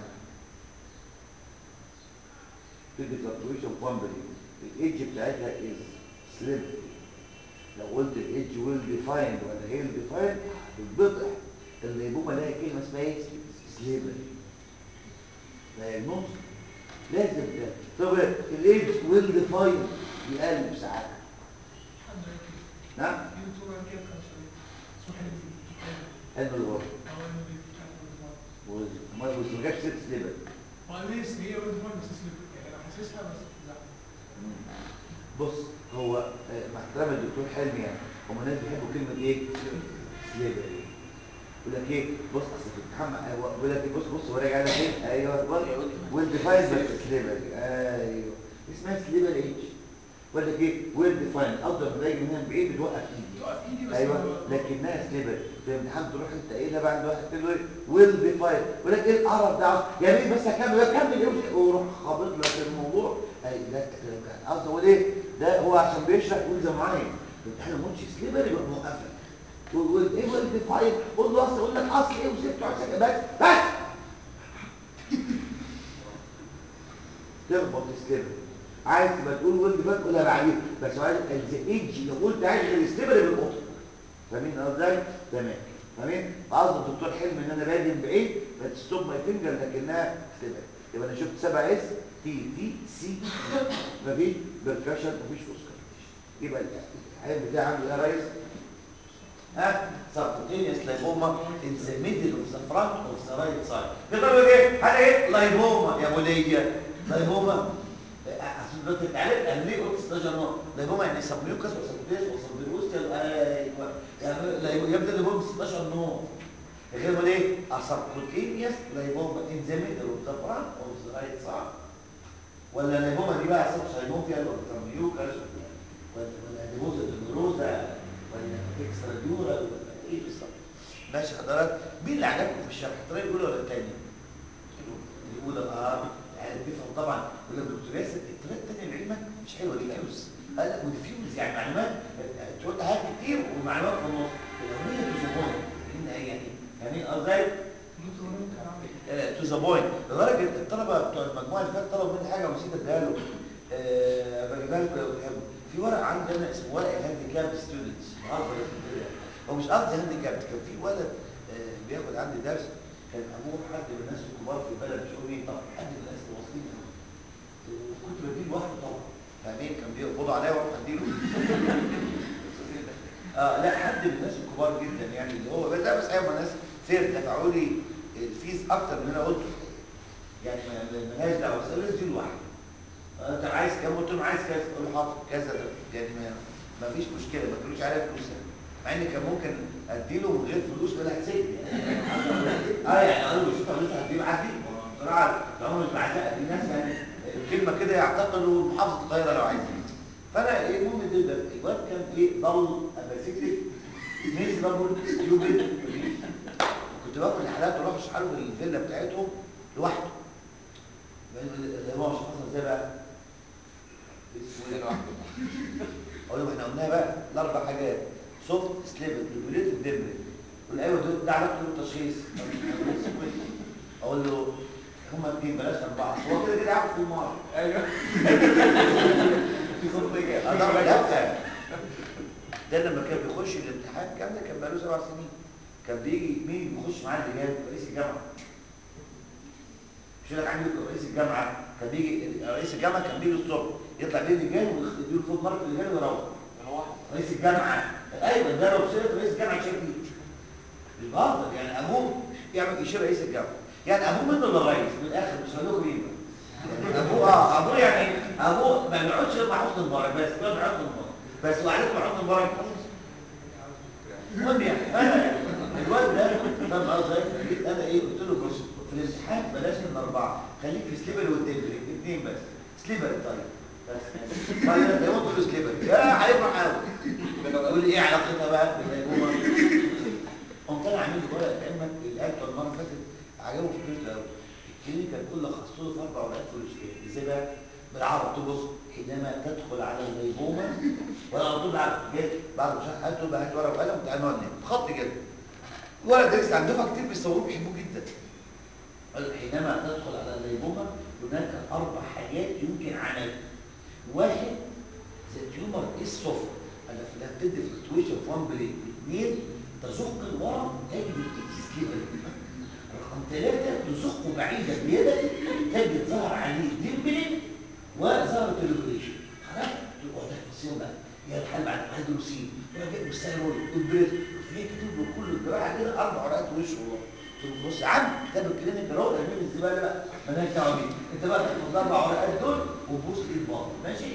تدي فلكتويشن بامبلي الايدج بتاعتها از سليم لو قلت الايدج ويل ديفايند ولا هيل ديفايند هتتبطح اللي يبقى الاقي كلمه اسمها ايه سليبري دايجنوز لازم ده طب الايدج ويل ديفايند يقلب ساعات نعم حلو الوضع وما ما جابش ست سليبر بص هو آه، مع احترام الدكتور حلمي يعني هم الناس بيحبوا كلمه ايه سليبر يقول لك ايه بص اصل في الامتحان هو بيقول لك إيه، بص بص هو راجع لك ايه ايوه بص ويل ديفاين بس سليبر ايوه اسمها سليبر ايدج يقول لك ايه ويل ديفاين افضل ما باجي من هنا من بعيد بتوقف ايدي ايوه لكنها سليبر في الامتحان تروح انت ايه ده بعد واحد تقول له ايه ويل ديفاين يقول لك ايه القرف ده يا ريت بس اكمل اكمل ايه وروح خابط لك الموضوع اي لا يعني قصدي اقول ايه ده هو عشان بيشرح يقول زي معين الامتحان ما قلتش سليبر يبقى موقفك وقلت ايه وقلت فايل قول له اصل يقول لك اصل ايه وسبت عشان بس بس تخبط سليبر عايز تبقى تقول ولد فات قولها بعدين بس عايز ايدج لو قلت عايز غير سليبر يبقى القطه فاهمين أنا ازاي تمام فاهمين قصد الدكتور حلمي ان انا بادئ من بعيد فتستوب ماي فينجر لكنها سليبر يبقى انا شفت 7 اس تي تي سي مفيش بركشن مفيش اوسكار يبقى العين بتاعي عنده ايه يا ريس ها subcutaneous lymphoma in the middle of the front of the right side يقدروا ايه حاجه ايه لايبوما يا وليه لايبوما عشان دلوقتي انت عارف انا ليه قلت 16 نوع لايبوما يعني سبميوكس وسبكوتينيوس وسبميوكس ايوه يعني لايبوما يبدا لايبوما 16 نوع غير ما ايه subcutaneous لايبوما in the middle of the front of the right side ولا لايبوما دي بقى سبس هيموت فيها ولا سبميوكس ولا ولا ديبوزا ديبروزا ولا اكسترا ديورال ولا ايه بالظبط ماشي حضرتك مين اللي عجبكم في الشرح الطريقه الاولى ولا الثانيه الاولى اه يعني تفهم طبعا يقول لك دكتور ياسر الطريقه الثانيه لعلمك مش حلوه دي فيوز قال لك وديفيوز يعني معلومات تقول حاجات كتير ومعلومات في النص الاوليه تزومون يعني يعني يعني ازاي تو ذا بوينت لدرجه الطلبه بتوع المجموعه اللي فاتت طلبوا مني حاجه ونسيت اديها له أه بجيبها لكم لو تحبوا في ورق عندي انا اسمه ورق الهاندي كاب ستودنتس هو مش قصدي هاندي كاب كان في ولد آه، بياخد عندي درس كان ابوه حد من الناس الكبار في البلد مش هقول مين طبعا حد من الناس الواصلين وكنت بديله واحده طبعا فاهمين كان بيقبضوا عليا واروح اديله اه لا حد من الناس الكبار جدا يعني اللي هو بس لا بس ايوه ناس فير دفعوا لي الفيز اكتر من اللي انا قلته يعني ما- ما- مالهاش دعوه بس انا دي لوحدي انت عايز كام قلت لهم عايز كذا قول له حاضر كذا ده يعني ما, ما فيش مشكله ما تقولوش عليها فلوس يعني مع ان كان ممكن اديله من غير فلوس ولا هتسجن يعني اه يعني اقول له شوف فلوس هديه عدي بصراحه العمر مش بعزق في ناس يعني كلمه كده يعتقلوا محافظه القاهره لو عايزين فانا ايه المهم ده ده الواد كان ايه ضل اباسيكليك ميزرابل ستيوبد كنت باخد الحالات واروح اشحنه في الفيلا بتاعتهم لوحده اللي هو مش حصل ازاي بقى اقول له احنا قلناها بقى الاربع حاجات سوفت سليبل دوبليت الدبل يقول ايوه دول ده علاقته بالتشخيص اقول له هما اتنين بلاش اربعه هو كده كده عارف في المار ايوه في خطيه لا ده لما كان بيخش الامتحان الكلام ده كان بقاله سبع سنين كان بيجي مين بيخش معاه اللجان رئيس الجامعه مش لك عندي رئيس الجامعه كان بيجي رئيس الجامعه كان بيجي الصبح يطلع بيه اللجان ويديله صوت مره في اللجان ويروح رئيس الجامعه ايوه ده لو صرت رئيس الجامعه شايف مش بهزر يعني ابوه يعمل يشير رئيس الجامعه يعني ابوه منه للرئيس من الاخر مش هقول لكم مين بقى. يعني ابوه اه ابوه يعني ابوه ما بيقعدش غير مع حسن مبارك بس بيقعد مع حسن مبارك بس وعليكم مع حسن مبارك المهم يعني انا الواد ده فاهم قصدي جيت انا ايه قلت له بص في الامتحان بلاش من اربعه خليك في سليبر والدبل اثنين بس سليبر طيب بس طيب ده يقول له سليبر يا هيفرح قوي يقول لي ايه علاقتها بقى بالغيبوبه قمت انا عامل له ورقه علمك الآية بتاع المره اللي فاتت عجبه فكرته قوي الكلينيكال كله خصص له في اربع ورقات في الاسبوع ازاي بقى بالعربي تبص حينما تدخل على الغيبوبه ولا على طول بعد جيت بعد ما شرح قلت له هات ورقه وقلم وتعالى نقعد نكتب خط كده الورق ده لسه عند دفعه كتير بيصوروه بيحبوه جدا قال حينما تدخل على الغيبوبه هناك اربع حاجات يمكن عملها واحد ذا تيومر از سوفت انا في لا بتدي فلكتويشن في وان بليد اثنين تزق الورم تجد الايتس ليفل رقم ثلاثة تزقه بعيدا بيدك تجد ظهر عليه ديمبلين وظهر تلوكريشن خلاص تقعد تفصيل بقى يا الحال بعد هيدروسين تروح جايب السيرويد والبريد في كتب له كل الجراحه كده اربع ورقات وش والله قلت له بص يا عم كتاب الكلينيك ده هو ارمي الزباله بقى مالناش دعوه بيه انت بقى تاخد الاربع ورقات دول وبوس ايد بعض ماشي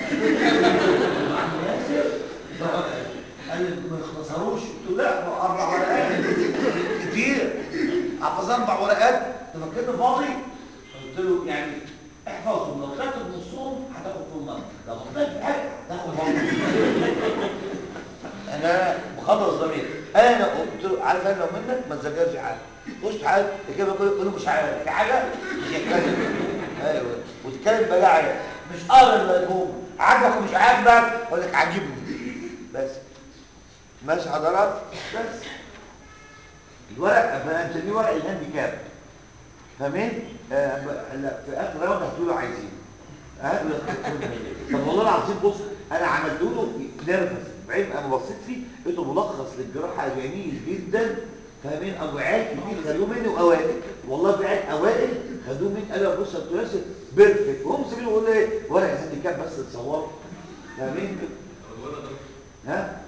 عم ياسر قال لي ما يختصروش قلت له لا هو اربع ورقات كتير حفظ اربع ورقات تفكرني فاضي قلت له يعني احفظهم لو خدت نصهم هتاخد فيهم مرة لو ما خدتش في حاجه هتاخد مرة انا مخلص ضمير انا قلت له عارف انا لو منك ما تذاكرش في حاجه خش في حاجه كده بقول له مش عارف في حاجه مش هتكلم ايوه وتتكلم بجاعه مش قارن اللايبوما عاجبك ومش عاجبك اقول لك عاجبني بس ماشي حضرات بس الورق بقى نسميه ورق الهانديكاب فاهمين؟ آه ب- هلا في اخر راوند هتقولوا عايزين ها طب والله العظيم بص انا عملت له نرفز بعدين انا بصيت فيه لقيته ملخص للجراحه جميل جدا فاهمين ابو عيال كتير خدوه مني واوائل والله في عيال اوائل خدوه مني قالوا يا بص يا دكتور ياسر بيرفكت وهم سيبيني يقول ايه ورق الهانديكاب بس تصوره فاهمين؟ ها؟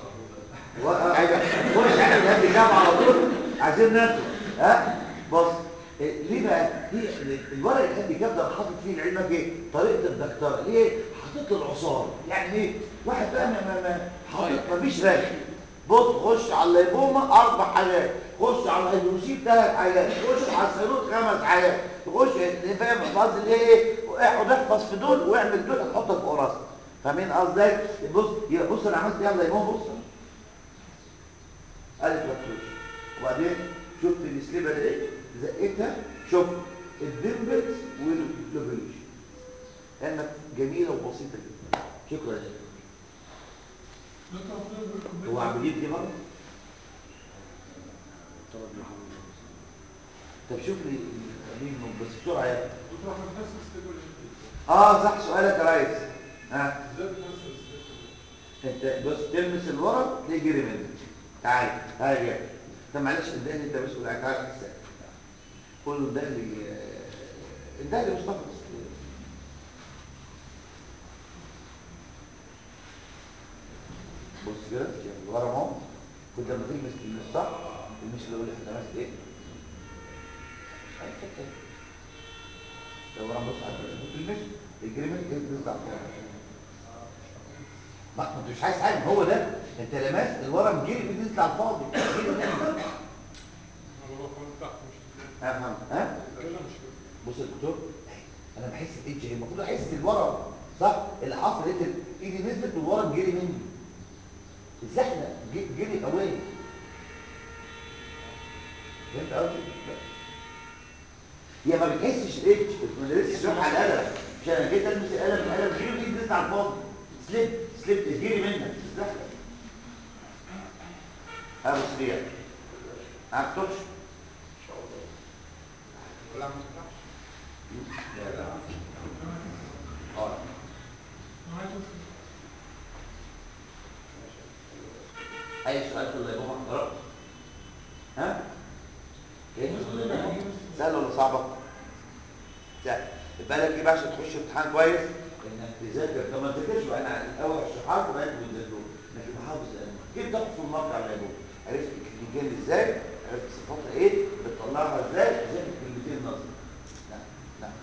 خش على الهانديكاب على طول عايزين ناكل ها بص إيه، ليه بقى ليه الورق الهانديكاب ده حاطط فيه لعلمك ايه طريقه الدكتوره ليه حاطط له العصاره يعني ايه واحد بقى ما ما ما حاطط مفيش راجل بص خش على الليبوما اربع حاجات خش على الهيدروسيل ثلاث حاجات خش على السيروت خمس حاجات تخش فاهم قصدي ايه اقعد احفظ في دول واعمل دول هتحطها فوق راسك فاهمين قصدي بص يا- بص انا عملت ايه على الليبوما بص ألف لفلوس وبعدين شفت السليبة دي زقتها شفت الدمبلز واللوبليش لأنك جميلة وبسيطة جدا شكرا لك هو عاملين دي مرة طب شوف لي مين بس بسرعة يا اه صح سؤالك يا ريس ها انت بص تلمس الورق تلاقيه جري منك تعال تعال يا طب معلش اداني انت مسؤول عن تعال حساب قول له اداني لي اداني لي مصطفى بس. بص كده شايف الورق اهو كنت لما تلمس تلمس صح تلمس اللي يقول لك انا ماسك ايه أي حتة. لو ورق بص على تلمس الجري منك تلمس على الورق ما ما انت مش عايز حاجه هو ده انت لمست الورم جري بتنزل على الفاضي جري منك. افهم ها بص يا دكتور انا بحس بايدج هي المفروض احس الورم صح اللي حصل لقيت ال- ايدي نزلت والورم جري مني الزحمه ج- جري اواي فهمت قصدي يا ما بتحسش الايدج ما لسه شوف على القلم مش انا جيت المس القلم القلم جري وايدي نزلت على الفاضي سليب سليب جري منك الزحمه ابو سريع ما بتوش اه اي سؤال في الليبوما اخترت ها ايه سهل ولا صعبه سهل يبقى لك ايه بقى عشان تخش امتحان كويس انك تذاكر طب ما تذاكرش بقى انا الاول اشرحها لكم بقى انتوا بتذاكروا انك تبقى حافظ العلم كيف تاخد في الموقع على الليبوما عرفت الكلمتين ازاي عرفت صفاتها ايه بتطلعها ازاي ذاكر كلمتين نظري نعم نعم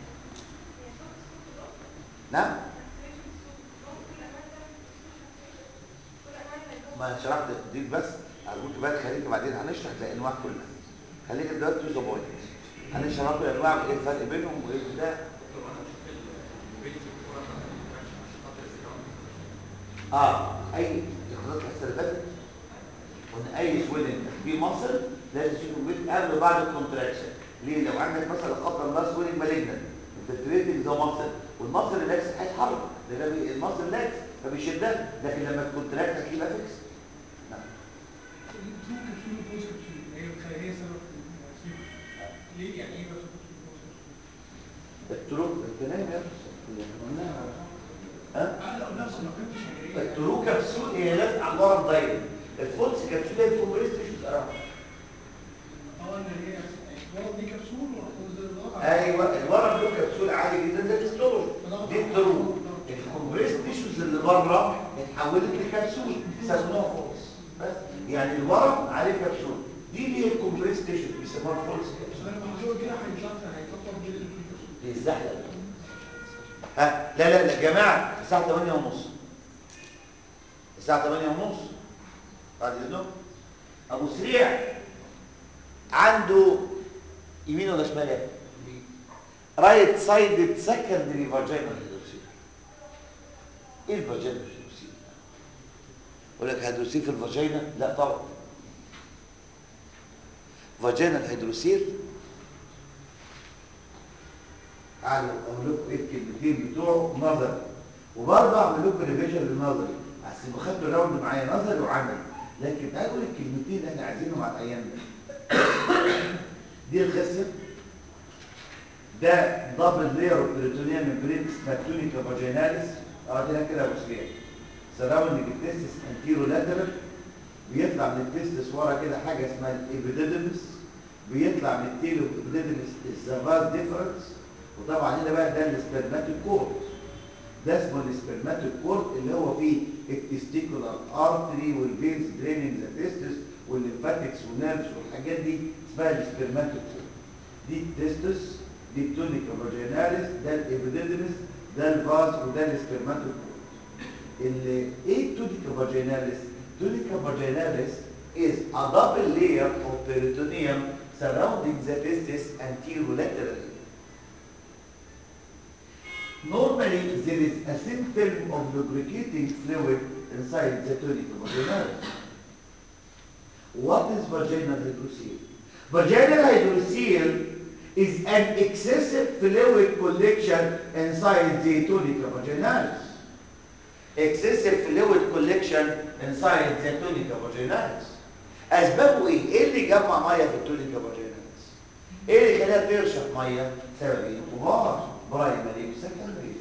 نعم ما انا شرحت دي بس ارجوك بقى خليك بعدين هنشرح الانواع كلها خليك دلوقتي تو ذا بوينت هنشرح لكم الانواع وايه الفرق بينهم وايه بتاع اه اي تقديرات الحصه اللي فاتت قلنا اي سويلنج في مصر لازم تشوف البيت قبل وبعد الكونتراكشن ليه لو عندك مثلا لا قدر الله سويلنج مالجنت انفلتريتنج ذا مصر والمصر ريلاكس هيتحرك ده بي- المصر ريلاكس فبيشدها لكن لما تكونتراكت هتلاقيها فيكس نعم ليه يعني ايه بس التروك الكلام يا قلناها ها لا نفس ما كنتش يعني ايه التروك كبسول هي لازقه على الورم دايركت الفولس كبسول هي الكومبريست مش الارام اه اللي هي الورق دي كبسول وضغط ايوه الورم له كبسول عادي جدا زي الاستروج دي التروك الكومبريست تيشوز اللي بره اتحولت لكبسول بيسموها فولس بس يعني الورم عليه كبسول دي اللي هي الكومبريست تيشوز بيسموها فولس كبسول انا محزور كده هيشرح هيفكر بين الكبسول الزحلق ها لا لا لا يا جماعه الساعه 8 ونص الساعه 8 ونص بعد اذنكم ابو سريع عنده يمين ولا شمال يا ابني رايت سايدد سكندري فاجينال هيدروسيل ايه الفاجينال هيدروسيل يقول لك هيدروسيل في الفاجينا لا طبعا فاجينال هيدروسيل قعدوا اقول لكم ايه الكلمتين بتوعه نظري وبرضه اعمل لكم ريفيجن للنظري بس خدتوا راوند معايا نظري وعملي لكن اقول الكلمتين اللي احنا عايزينهم على الايام ده دي الخصيه ده دبل لير اوف بريتونيا ممبرين اسمها تونيكا فاجيناليس قرأتها كده ابو سريع سراوندنج التستس انتيرو لاترال بيطلع من التستس ورا كده حاجه اسمها الابيديدمس بيطلع من التيلو الابيديدمس الزافاز ديفرنس وطبعا هنا بقى ده السبرماتيك كورد ده اسمه السبرماتيك كورد اللي هو فيه التستيكولار ارتري والفينز دريننج ذا تستس والليمفاتكس والنيرفز والحاجات دي اسمها السبرماتيك كورد دي التستس دي التونيكا فاجيناليس ده الابيديدمس ده الفاز وده السبرماتيك كورد ال- ايه التونيكا فاجيناليس tunica vaginalis is a double layer of peritoneum surrounding the testis anterolaterally. Normally, there is a thin film of lubricating fluid inside the tunica vaginalis. What is vaginal hydrocele? Vaginal hydrocele is an excessive fluid collection inside the tunica vaginalis. excessive fluid collection inside the tunica vaginalis اسبابه ايه ايه اللي جمع ميه في التونيكا فاجيناليس ايه اللي خلاها ترشح ميه سببين كبار برايمري وسكندري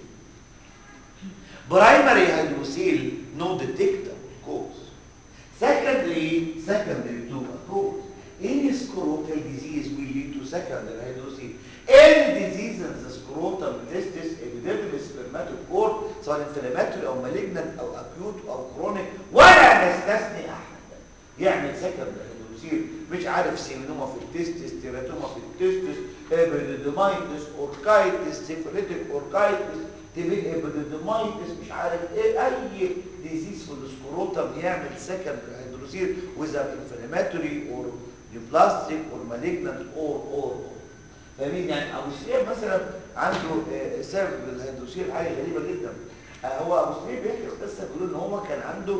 برايمري هيدروسيل نو ديتكتور كوز secondary secondary to a cause any scrotal disease will lead to secondary hydrocele any disease in the scrotum testis epidermis spermatocord سواء inflammatory او malignant او acute او chronic ولا نستثني احد يعمل secondary hydrocele مش عارف سيمينوما في التستس تيراتوما في التستس ابيديدمايتس اوركايتس سيفريتك اوركايتس تبين ابيديدمايتس مش عارف ايه اي ديزيز في السكروتم يعمل secondary hydrocele whether inflammatory or neoplastic or malignant or or or فاهمين يعني ابو سريع مثلا عنده آه، سبب الهيدروسيل حاجه غريبه جدا آه، هو ابو سريع بيحكي القصه بيقول ان هو كان عنده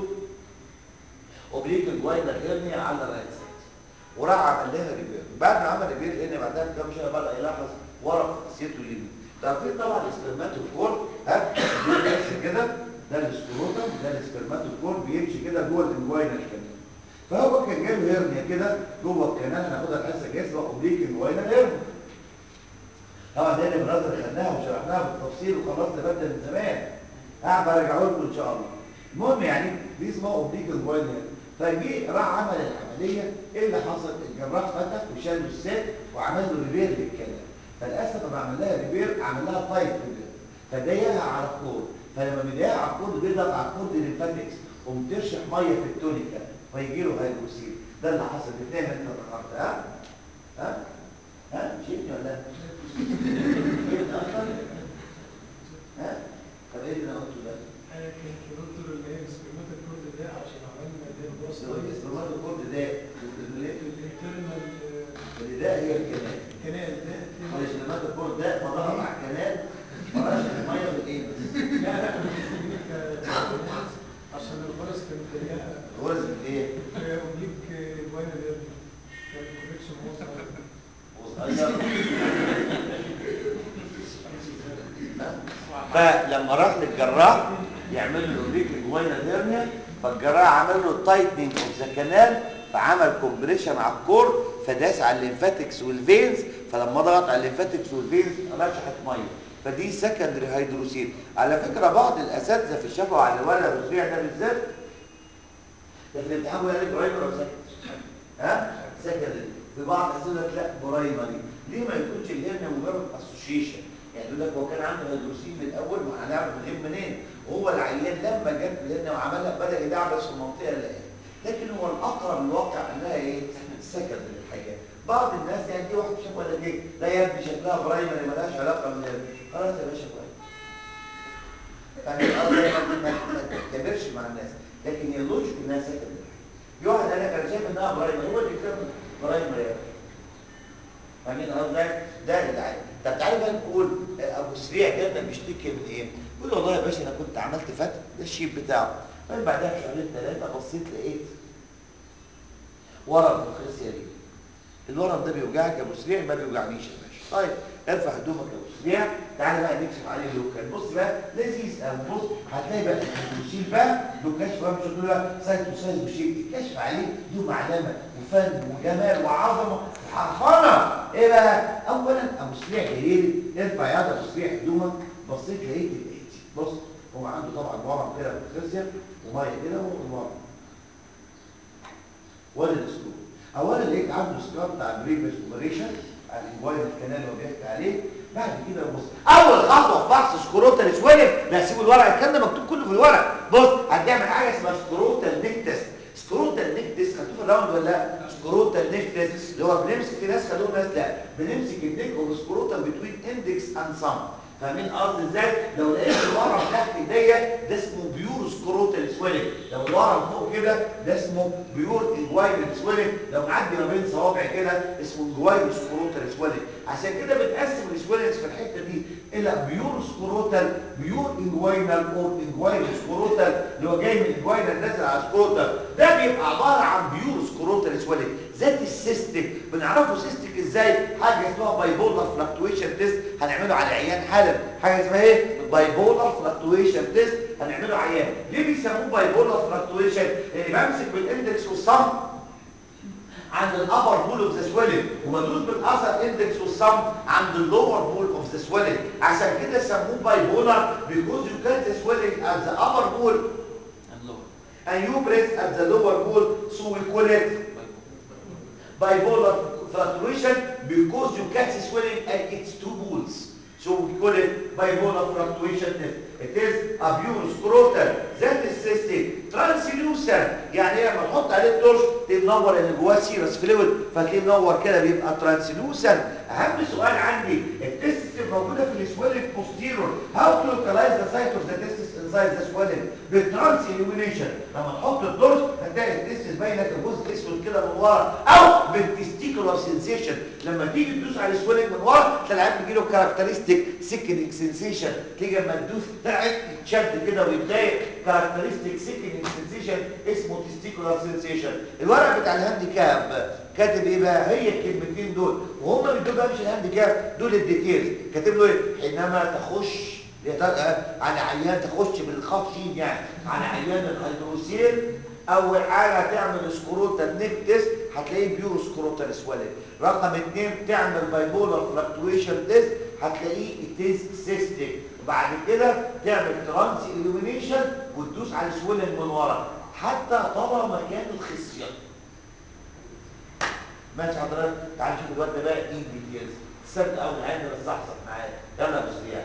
اوبليك جواينر هيرنيا على الرايت سايد وراح عمل لها ريبير بعد ما عمل ريبير الهرنيا بعدها بكام شهر بدا يلاحظ ورم في خصيته اليمين عارفين طبعا السبرماتوكورد ها بيمشي كده ده السكروتم ده السبرماتوكورد بيمشي كده جوه الانجوينال كمان فهو كان جاله هرنيا كده جوه الكنال هناخدها الحصه الجايه اسمها اوبليك انجوينال هيرنيا طبعا دي اللي بنظر خدناها وشرحناها بالتفصيل وخلصنا بدل من زمان قاعد برجعه لكم ان شاء الله المهم يعني دي اسمها اوبليك انجوينال فجي راح عمل العمليه ايه اللي حصل الجراح فتح وشال له الساك وعمل له ريبير للكلام فللاسف لما عمل لها ريبير عمل لها تايب ريبير فضايقها على الكور فلما بيضايقها على الكور بيضغط على الكور الليمفاتكس وبترشح ميه في التونيكا فيجي له هيدروسيل ده اللي حصل بتنام انت النهارده ها ها ها شفتني ولا لا؟ شفتني اصلا ها طب ايه اللي انا قلته ده؟ انا كنت دكتور اللي هي السبرماتيك كورد ده عشان عملنا اللي هي البروس لو الاسبرمات الكورد ده الانترنال اللي ده هي الكنال كنال ده والاسبرمات الكورد ده فضغط على الكنال فرشح الميه بالايه؟ لا لا اوبليك عشان الفرس كانت ضيقه غرز ايه؟ اوبليك فاينل هيرني كان كونكشن موصل وصغير فلما راح للجراح يعمل له الاوبليك جوينال هيرنيا فالجراح عمل له تايتنينج اوف ذا كانال فعمل كومبريشن على الكور فداس على الليمفاتكس والفينز فلما ضغط على الليمفاتكس والفينز رشحت ميه فدي سكندري هيدروسيل على فكره بعض الاساتذه في الشفا على الولد الرفيع ده بالذات ده في الامتحان بيقول لك برايمري ولا سكندري ها سكندري في بعض الاسئله لا برايمري ليه ما يكونش الهرنيا مجرد اسوشيشن يعني يقول لك هو كان عنده هيدروسين من الاول ما هنعرف نجيب منين وهو العيان لما جت الهرنيا وعملها بدا يدعبس في المنطقه اللي هي لكن هو الاقرب للواقع انها ايه سكندري الحقيقه بعض الناس يعني دي واحد شاف ولا ايه لا يا ابني شكلها برايمري مالهاش علاقه بالهرنيا خلاص يا باشا برايمري يعني الارض ما ما تكبرش مع الناس لكن هي اللوجيك انها سكندري في واحد قال لك انا شايف انها برايمري هو اللي كتب برايمري يا فاهمين قصدي ده اللي عارف طب تعالى بقى نقول آه، ابو سريع جدا بيشتكي من ايه يقول والله يا باشا انا كنت عملت فتح ده الشيب بتاعه بعدين بعدها بشهرين ثلاثه بصيت لقيت ورم في الخصيه دي الورم ده بيوجعك يا ابو سريع ما بيوجعنيش يا باشا طيب ارفع هدومك يا ابو سريع تعالى بقى نكشف عليه اللوكال بص بقى لذيذ قوي بص هتلاقي بقى التوشيل بقى له كشف بقى مش هتقول له سايت وسايز وشيء الكشف عليه له معلمه وفن وجمال وعظمه وحرفنه ايه بقى اولا ابو سريع جاي ارفع يا ابو سريع هدومك بصيت لقيت الاتي بص هو عنده طبعا ورم كده بالخزيه وميه كده والورم ولا الاسلوب اولا لقيت عنده سكار بتاع بريفيس اوبريشن على الانجوين الكنال اللي هو بيحكي عليه بعد كده بص اول خطوه في فحص سكروتال سويلنج لا سيب الورق الكلام ده مكتوب كله في الورق بص هتعمل حاجه اسمها سكروتال نيك تيست سكروتال نيك تيست خدتوه في الراوند ولا لا سكروتال نيك تيست اللي هو بنمسك في ناس خدوه ناس لا بنمسك النيك والسكروتال بتوين اندكس اند سم فاهمين قصدي ازاي لو لقيت الورم تحت ايديا ده اسمه بيور سكروتال سويلنج لو الورم فوق كده ده اسمه بيور انجواينال سويلنج لو معدي ما بين صوابع كده اسمه انجواينال سكروتال سويلنج عشان كده بنقسم السويلنجز في الحته دي الى بيور سكروتال بيور انجواينال اور انجواينال سكروتال اللي هو جاي من انجواينال نازل على سكروتال ده بيبقى عباره عن بيور سكروتال سويلنج ذات السيستم بنعرفه سيستك ازاي حاجه اسمها بايبولار فلكتويشن تيست هنعمله على عيان حالا حاجه اسمها ايه بايبولار فلكتويشن تيست هنعمله عيان ليه بيسموه بايبولار فلكتويشن لان بمسك بالاندكس والصم عند الابر بول اوف ذا سويلنج وبدوس بالاثر اندكس والصم عند اللور بول اوف ذا سويلنج عشان كده سموه بايبولار because you get the swelling at the upper ball and you press at the lower ball so we call it bipolar fluctuation because you catch swelling at its two poles. So we call it bipolar fluctuation test. It is a pure scrotal that is system translucent يعني ايه لما تحط عليه التورش تنور اللي جواه سيرس فلويد فتلاقيه منور كده بيبقى ترانسلوسنت اهم سؤال عندي التست موجوده في السويلنج بوستيرور هاو تو لوكالايز ذا سايت اوف ذا تيستس انسايد ذا سويلنج بالترانس illumination لما تحط التورش هتلاقي التستس باينه كجزء اسود كده من ورا او بالتستيكولار سنسيشن لما تيجي تدوس على السويلنج من ورا تلاقي العيال بيجي له كاركترستيك سيكنينج سنسيشن تيجي لما تدوس تلاقي يتشد كده ويتضايق كاركترستيك سيكنينج سنسيشن اسمه تستيكولار سنسيشن الورق بتاع الهانديكاب كاتب ايه بقى هي الكلمتين دول وهم بيدوا بقى مش الهانديكاب دول الديتيلز كاتب له ايه حينما تخش على عيان تخش بالخط شين يعني على عيان الهيدروسيل اول حاجه هتعمل سكروتال نيك تيست هتلاقيه بيورو سكروتال سوالين رقم اثنين تعمل بايبولار فلكتويشن تيست هتلاقيه تيز سيستيك وبعد كده تعمل ترانس illumination وتدوس على السويلنج من ورا حتى ترى مكان الخصيه ماشي حضرتك تعال نشوف الواد ده بقى ايه ديتيلز تصدق اول عين بس صحصح معايا يلا يا ابو سريع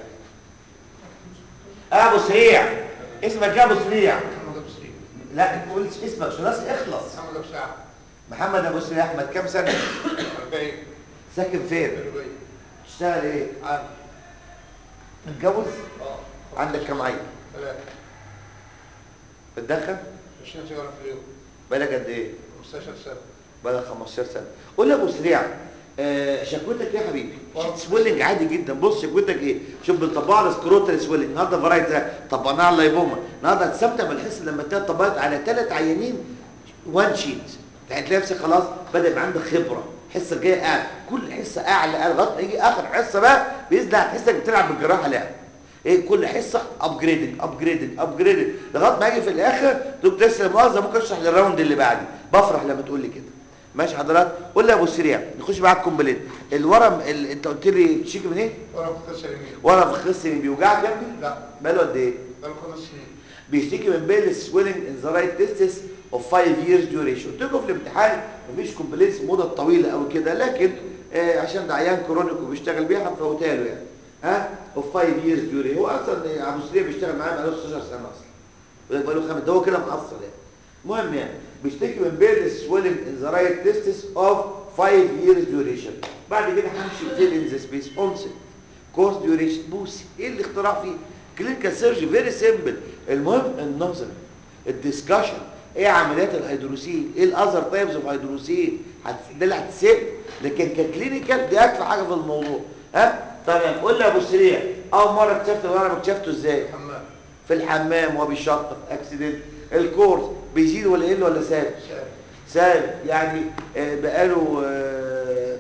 ابو سريع اسمك يا ابو سريع محمد ابو سعيد لا ما تقولش اسمك خلاص اخلص محمد ابو سعد محمد ابو سريع احمد كام سنه 40 ساكن فين دبي تشتغل ايه عام متجوز اه عندك كام عيل ثلاثة بتدخن 20 سيجارة في اليوم بالك قد ايه 15 سنة بقى 15 سنه قول لي يا ابو سريع آه شكوتك ايه يا حبيبي واو. سويلنج عادي جدا بص شكوتك ايه شوف بنطبقها على سكروتال سويلنج النهارده فرايت ده طبقناها على اللايبوما النهارده هتستمتع بالحس لما تلاقي طبقت على ثلاث عيانين وان شيت هتلاقي نفسك خلاص بدا يبقى عندك خبره الحصه الجايه قاعد كل حصه اعلى اعلى لغايه ما يجي اخر حصه بقى باذن الله هتحسك بتلعب بالجراحه لعب ايه كل حصه ابجريدنج ابجريدنج ابجريدنج لغايه ما اجي في الاخر دكتور لسه مؤاخذه ممكن اشرح للراوند اللي بعدي بفرح لما تقول لي كده ماشي حضرتك قول لي يا ابو سريع نخش معاك كومبليت الورم اللي انت قلت لي بتشيكي من ايه وانا في خمس سنين ورم في الخص اللي بيوجعك يا ابني لا بقاله قد ايه بقاله خمس سنين بيشتكي من بيل سويلنج ان ذا رايت تيستس اوف 5 ييرز ديوريشن قلت لكم في الامتحان مفيش كومبليتس مده طويله قوي كده لكن آه عشان ده عيان كرونيك وبيشتغل بيها هنفوتها له يعني ها اوف 5 ييرز ديوريشن هو اصلا ابو سريع بيشتغل معايا بقاله 16 سنه اصلا يقول لك بقاله خمس ده هو كده مقصر يعني المهم يعني بيشتكي من بيل سويلنج ان ذا رايت تيستس اوف 5 ييرز ديوريشن بعد كده همشي فين ان ذا سبيس اونست كورس ديوريشن بوسي ايه الاختراع فيه كلينيكال سيرجي فيري سيمبل المهم النظر الديسكشن ايه عمليات الهيدروسين ايه الاذر تايبز اوف هيدروسين هت- ده اللي هتسال لكن ككلينيكال دي اكتر حاجه في الموضوع ها تمام قول لي يا ابو سريع اول مره اكتشفت الورم اكتشفته ازاي حمام في الحمام وهو بيشطف اكسيدنت الكورس بيزيد ولا يقل ولا ثابت شارع ثابت يعني آه، بقاله آه،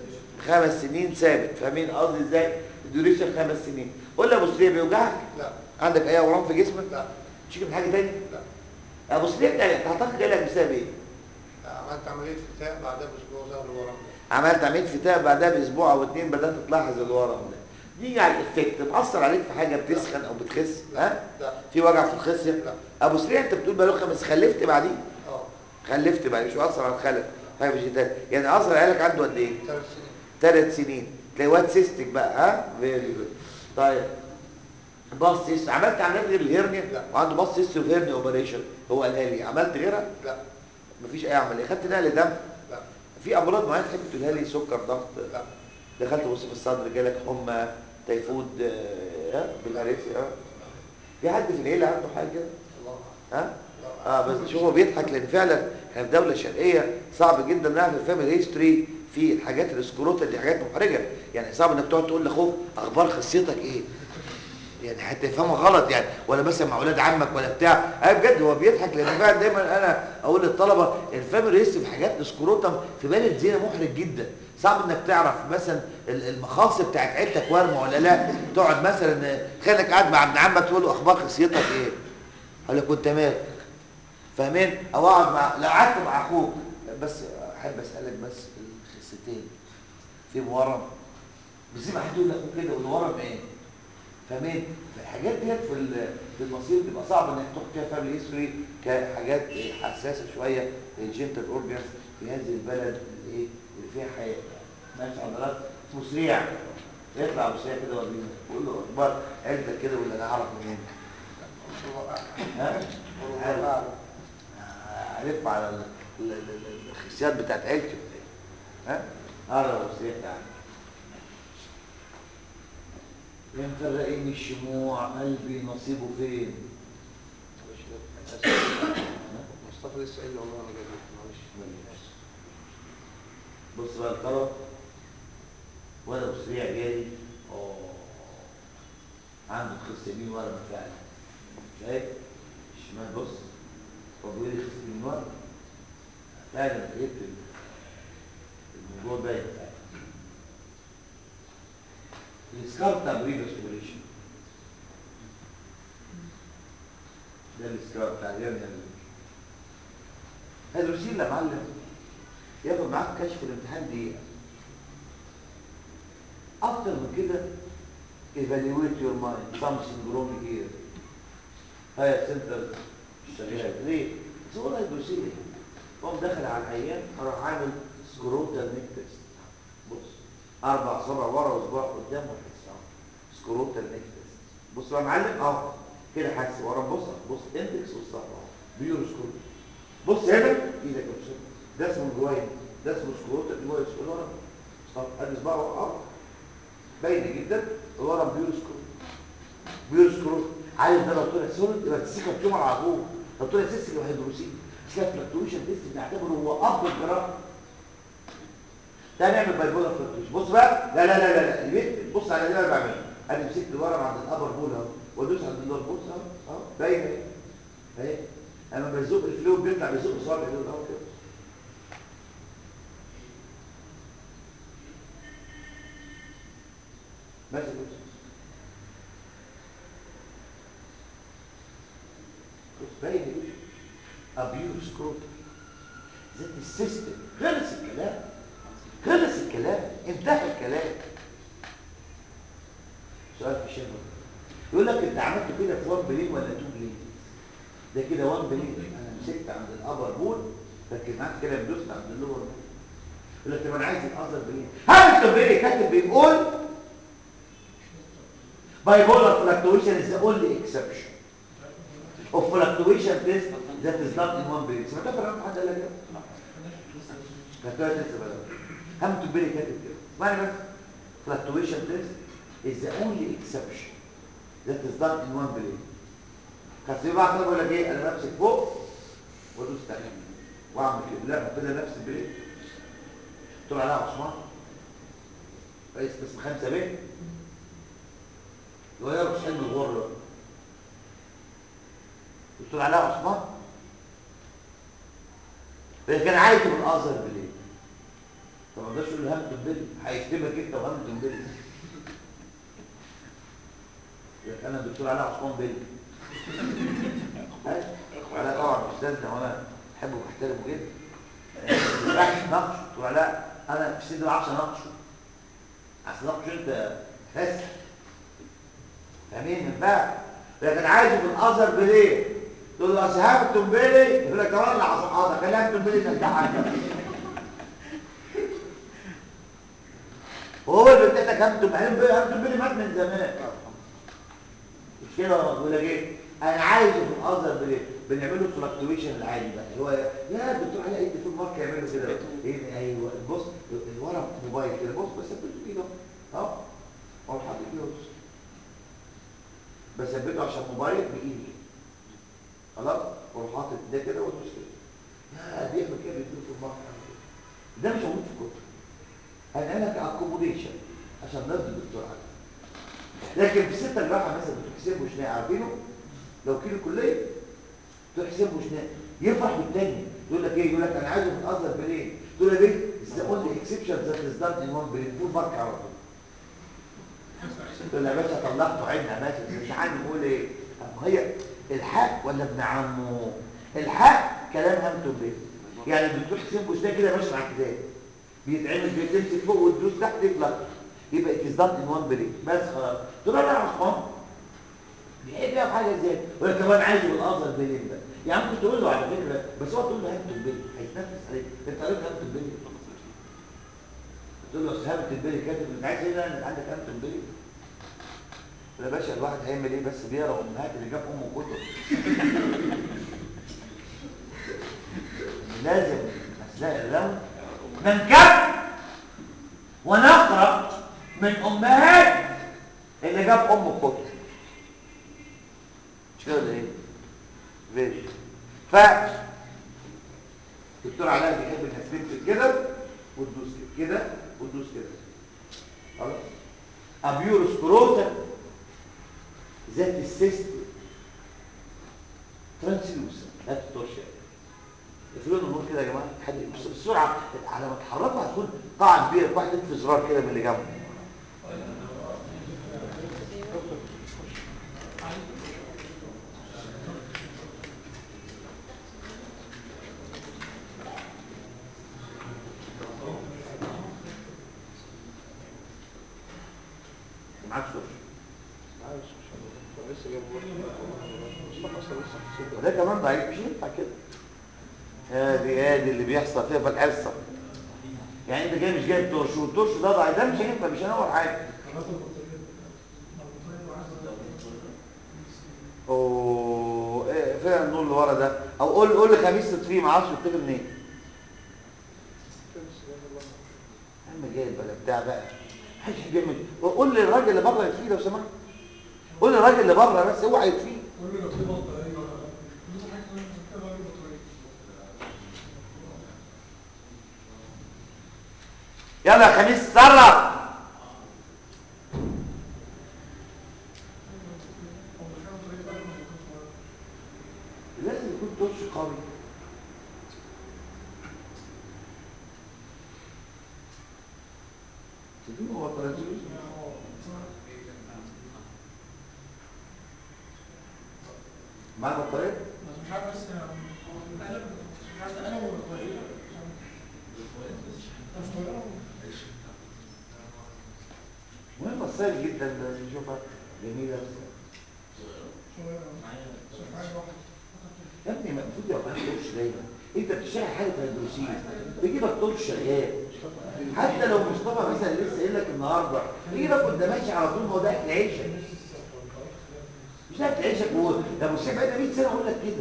خمس سنين ثابت فاهمين قصدي ازاي الديوريشن خمس سنين قول لي يا ابو سليم بيوجعك لا عندك اي اورام في جسمك لا تشيك من حاجه تاني لا يا ابو سليم ده تعتقد جالك بسبب ايه عملت عملية فتاء بعدها بأسبوع ظهر الورم ده عملت عمليه فتاء بعدها باسبوع او اتنين بدات تلاحظ الورم ده دي على الافكت مأثر عليك في حاجه بتسخن او بتخس ها لا في وجع في الخصيه لا ابو سليم انت بتقول بقى خمس خلفت بعديه اه خلفت بعديه مش مأثر على الخلف حاجه مش تاني يعني اثر عيالك عنده قد ايه ثلاث سنين ثلاث سنين تلاقي واد سيستك بقى ها فيري جود طيب باص سيست عملت عمليات غير الهرنيا لا. وعنده باص سيست وهرنيا اوبريشن هو قالها لي عملت غيرها لا مفيش اي عمليه خدت نقل دم لا في امراض معينه تحب تقولها لي سكر ضغط لا دخلت بص في الصدر جالك حمى تيفود آه، ها بالاريثيا ها في حد في العيله عنده حاجه كده الله ها اه بس شوف هو بيضحك لان فعلا احنا في دوله شرقيه صعب جدا نعرف الفاميلي هيستوري في الحاجات الاسكروتا دي حاجات محرجه يعني صعب انك تقعد تقول لاخوك اخبار خصيتك ايه يعني حتى يفهمها غلط يعني ولا مثلا مع اولاد عمك ولا بتاع اي بجد هو بيضحك لان فعلا دايما انا اقول للطلبه الفاميلي هيستوري في حاجات الاسكروتم في بلد زينا محرج جدا صعب انك تعرف مثلا ال- المخاص بتاعت عيلتك ورمه ولا لا تقعد مثلا خليك قاعد مع ابن عمك تقول له اخبار خصيتك ايه قال لك كنت مالك فاهمين او اقعد مع لو قعدت مع اخوك بس احب اسالك بس الخستين في ورم بس ما حد يقول لاخوك كده والورم ايه فاهمين فالحاجات ديت في ال- في المصير بتبقى صعب انك تحط فيها فاميلي هيستوري كحاجات حساسه شويه الجنتال اورجانز في هذه البلد اللي ايه اللي فيها حياه ماشي حضرتك اسمه سريع يطلع ابو سريع كده ورينا قول له اخبار عيلتك كده ولا انا اعرف منين الله أعلم ها الله أعلم عارف على ال- ال- ال- الخصيات بتاعت عيلتي ولا ايه ها اه ابو سريع تعالى يا مفرقين الشموع قلبي نصيبه فين مصطفى لسه قايل لي والله انا جاي معلش بص بقى الطلب وانا ابو سريع جالي اه عنده خص يمين ورا فعلا شايف الشمال بص هو بيقول لي خص يمين ورا فعلا لقيت الموضوع باين فعلا السكار بتاع بريفس اوبريشن ده السكار بتاع اليرنيا هيدروسيل يا معلم ياخد معاك كشف الامتحان دقيقة أكتر من كده evaluate your mind something wrong here هاي سنتر شغال ليه؟ بس هو هيدروسيل قام دخل على العيان راح عامل سكروتال نيك تيست بص أربع صبع ورا وصباع قدام وحس أهو سكروتال نيك تيست بص بقى يا معلم أهو كده حس ورا بص بص اندكس والصبع بيور سكروت بص هنا ايدك يا باشا ده اسمه جواين ده اسمه سكروت اللي هو يسكن ورا طب ادي صباعه اه باينه جدا ورا بيور سكروت بيور سكروت عايز ده لو طلع سوليد يبقى تسيكا بتيومر على طول لو طلع سيستم يبقى هيدروسين سيكا فلكتويشن تيست بنعتبره هو اب الجراح ده نعمل بايبولار فلكتويشن بص بقى لا لا لا لا, لا. البيت بص على اللي انا بعمله ادي مسكت ورا عند الابر بول اهو وادوس عند اللور بص اهو اهو باينه اهي اهي اما بزق الفلويد بيطلع بيزق صوابع كده اهو كده ماشي بص بص باين يا باشا ابيوز كروت ذات السيستم خلص الكلام خلص الكلام انتهى الكلام سؤال في الشفا يقول لك انت عملت كده في 1 بلين ولا 2 بلين ده كده 1 بلين انا مسكت عند الابر بول لكن معاك كده بدوست عند اللور بول يقول لك طب انا عايز الاذر بلين هل التمرين كاتب بيقول bipolar fluctuation is the only exception of fluctuation test that is not in one base سمعتها في الرقم حد قال لك كده؟ كاتبها لسه بقى هم تبري كاتب كده اسمعني بس fluctuation test is the only exception that is done in one base كان في بعض يقول لك ايه انا بمسك فوق وادوس تحت واعمل كده لا كده نفس البريك تقول عليها عثمان رئيس قسم خمسة بيه اللي هو يرقص حلم الغر قلت له علاء عثمان اللي كان عايز من الازهر بالليل طب ما تقدرش تقول له هامتون بيلي هيشتمك انت وهامتون بيلي يقول لك انا الدكتور علاء عثمان بيلي أيوة. علاء طبعا استاذنا وانا بحبه وبحترمه جدا ما ينفعش تناقشه تقول علاء انا في السن ده ما اعرفش اناقشه اصل ناقشه انت فاسد فاهمين من بقى لكن عايزه في الازهر بليه تقول له اصل هامتون بيلي يقول لك كمان اللي عصبها خليها هامتون بيلي تنجحك وهو اللي بيدي لك هامتون بيلي هامتون بيلي مات من زمان مش كده ولا بقول لك ايه انا عايزه في الازهر بليه بنعمل له فلكتويشن العادي بقى اللي هو يا الدكتور علي ايه في المارك يعملوا كده ايه ايوه بص الورق موبايل كده بص بثبته كده اهو اهو حاطط كده بص بثبته عشان موبايل بايدي خلاص واروح حاطط ده كده وادوس كده يا بيعمل كده بيدوس في المارك ده مش موجود في الكتب انا لك اكوموديشن عشان نرضي الدكتور علي لكن في ستة جراحة مثلا بتحسبه وشناء عارفينه لو كيلو كلية تحسبه وشناء يفرح بالتاني يقول لك ايه يقول لك انا عايزه متأثر بليه تقول له ليه ذا اونلي اكسبشن ذات از دان ان وان برين فول مارك على طول تقول له يا باشا طلعته عيننا يا باشا الامتحان بيقول ايه طب ما هي الحق ولا ابن عمه الحق كلام هامتون بيه يعني الدكتور حسين بوشناء كده ماشي مع الكتاب بيتعمل بتمسك فوق وتدوس تحت يطلع يبقى اتزداد ان وان بريك بس خلاص تقول انا عثمان بيحب يعمل حاجه ازاي ولا كمان عايزه بالازهر بيلين ده يعني ممكن تقول له على فكره بس هو تقول له هامتون بيلي هيتنفس عليك انت قريت هامتون بيلي تقول له اصل هامتون بيلي كاتب انت عايز ايه ده انك عندك هامتون بيلي يا باشا الواحد هيعمل ايه بس بيقرا امهات اللي جاب امه كتب لازم اثناء اللون ننكب ونقرأ من أمهات اللي جاب أم الكتب مش كده ولا إيه؟ فيري ف الدكتور علاء بيحب انك تكتب كده وتدوس كده كده وتدوس كده خلاص ابيوروسكروتا ذات السيست ترانسلوسا لا تترشح افرضوا النور كده يا جماعه حد بس بسرعه على ما تحركوا هتكون قاعه كبيره واحد يطفي زرار كده من اللي جنبه معاك صوت ده كمان ضعيف مش ينفع كده ادي ادي اللي بيحصل فيها في الحصه يعني انت جاي مش جايب ترش والترش ده ضعيف ده مش هينفع مش هنور حاجه اوه إيه فين النور اللي ورا ده او قول قول لي خميس تطفيه ما اعرفش تطفيه منين يا عم جاي بلا بتاع بقى محدش بيعمل قول لي الراجل اللي بره يطفيه لو سمحت قول لي الراجل اللي بره بس هو هيطفيه قول له لو في بطاريه دي حاجه كده راجل بطاريه يلا يا خميس تصرف او مكان بطاريه بقى لما يكون صغير لازم يكون ترش قوي شايفين هو ترانسلوس معانا بطاريه بس مش عارف بس مش عارف انا ولا بطاريه مش صغيره مهم سهل جدا نشوفها جميله صغيره بس حاجه واحده يا ابني المفروض يبقى معاك ترش دايما انت بتشتغل حاجه هيدروسيه بيجيبك ترش شغال حتى لو مصطفى مثلا لسه قايل لك النهارده يجيبك وانت ماشي على طول ما هو ده اكل عيشك مش ده اكل عيشك هو ده مش بقى 100 سنه اقول لك كده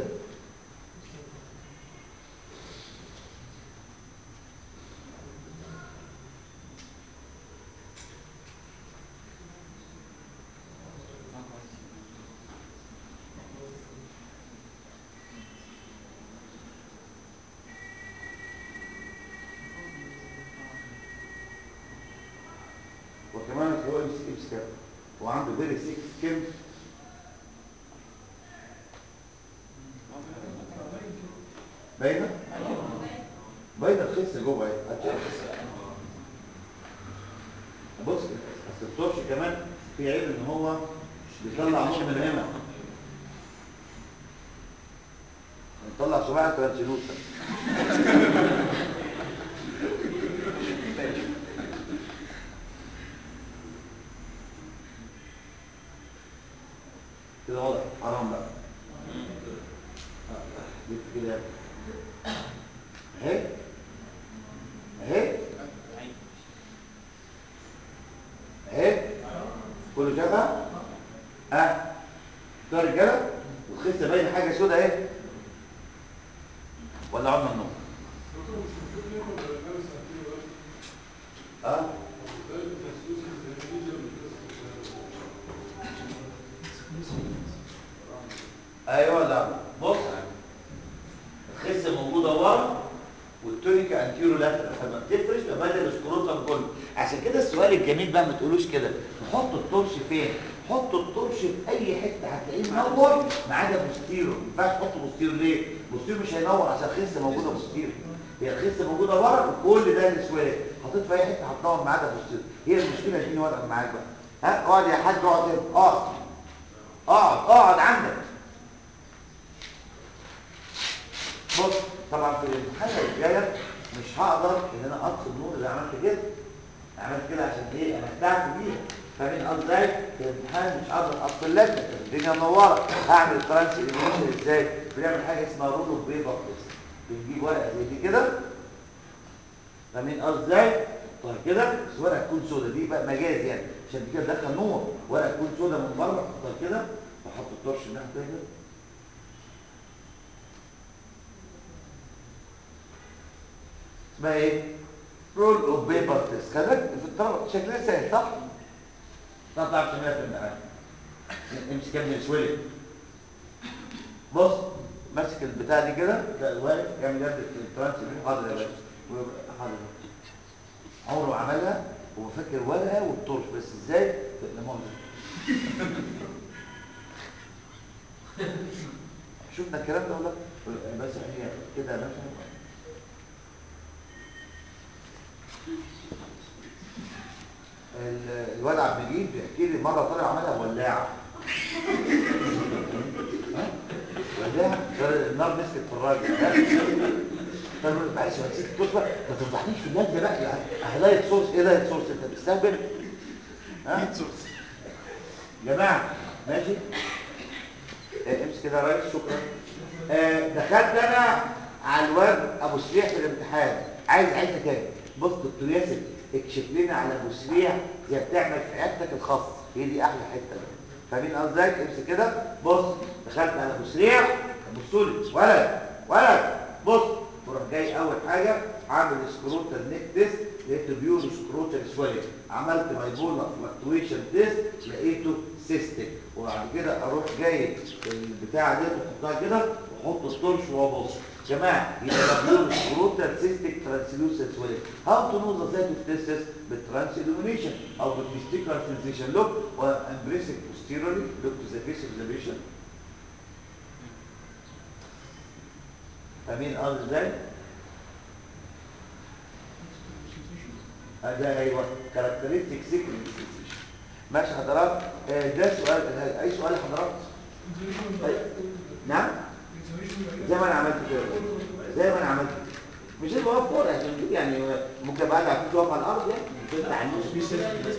وكمان هو ام سي ام سكاب وعنده فيري سيك سكيل باينه باينه الخس جوه اهي هتشوف بس التورش كمان في عيب ان هو بيطلع نور من هنا نطلع شماعة ترانسلوسا كده واضح حرام بقى جبت كده يا ابني. اهي اهي اهي كله شافها اه ده رجاله والخسه باين حاجه سودا اهي ولا عمر النوم اه ايوه لا بص الخسه موجوده ورا والتونيكا انتيرو لاترال فما بتفرش ببدل السكروتم كله عشان كده السؤال الجميل بقى ما تقولوش كده نحط الطرش فين حط الطرش في اي حته هتلاقيه منور ما عدا بوستيرو ما ينفعش تحط بوستيرو ليه بوستيرو مش هينور عشان الخسه موجوده بوستيرو هي الخسه موجوده ورا وكل ده الاسود حطيت في اي حته هتنور ما عدا بوستيرو هي المشكله اديني ورقه معاك بقى ها اقعد يا حاج اقعد هنا اقعد اقعد اقعد عندك بص طبعا في الامتحان الجايه مش هقدر ان انا اطفي النور اللي عملت كده عملت كده عشان ايه انا بتاعت بيها فاهمين قصدي ازاي في الامتحان مش هقدر اطفي اللجنه الدنيا منوره هعمل ترانس اليميشن ازاي بنعمل حاجه اسمها رول اوف بيبر تيست بنجيب ورقه زي دي كده فاهمين قصدي ازاي طيب كده بس ورقه تكون سودا دي بقى مجاز يعني عشان دي كده دخل نور ورقه تكون سودا من بره احطها كده واحط الطرش الناحيه التانيه كده اسمها ايه رول اوف بيبر تيست كذلك في الطلبه شكلها سهل صح ما تعرفش مين في الامتحان امسك يا ابني السويلت بص ماسك البتاع دي كده لا واقف يعمل يد الترانس حاضر يا باشا حاضر عمره ما عملها هو فاكر ورقه والطرش بس ازاي لا مؤاخذه شفنا الكلام ده ولا لا؟ بس هي كده يا باشا ال- الواد عبد المجيد بيحكي لي مره طلع عملها ولاعه ها؟ ولاعه ده النار مسكت في الراجل ها؟ طب معلش ما نسيت التصبح ما تفضحنيش في اللجنه بقى يعني هلايت سورس ايه لايت سورس انت بتستهبل ها جماعه ماشي آه، امسك كده يا ريس شكرا آه، دخلت انا على الواد ابو سريع في الامتحان عايز عايزه تاني بص دكتور ياسر اكشف لنا على ابو سريع زي بتعمل في عيادتك الخاصه هي دي احلى حته بقى. فاهمين قصدي امسك كده بص دخلت على ابو سريع بصوا لي ولد ولد بص وراح جاي اول حاجه عامل سكروتال نيك تيست لقيته بيور سكروتال سويلنج عملت مايبولا فلكتويشن تيست لقيته سيستيك وبعد كده اروح جاي البتاعه دي احطها كده واحط الطرش وابص جماعه يبقى بيور سكروتال سيستيك ترانسلوسنت سويلنج هاو تو نو ذا سايت اوف تيستس بالترانسلوميشن او بالتستيكولار سنسيشن لوك وامبريسك posteriorly look to the face of the patient فاهمين قصدي ازاي؟ ده ايوه كاركترستيك سيكونس ماشي حضرات آه، ده سؤال اي سؤال يا حضرات أي- نعم زي ما انا عملت كده زي ما انا عملت كده. مش اللي واقف فوق عشان كده يعني ممكن ابقى قاعد على الكرسي واقف على الارض يعني مش انت على النص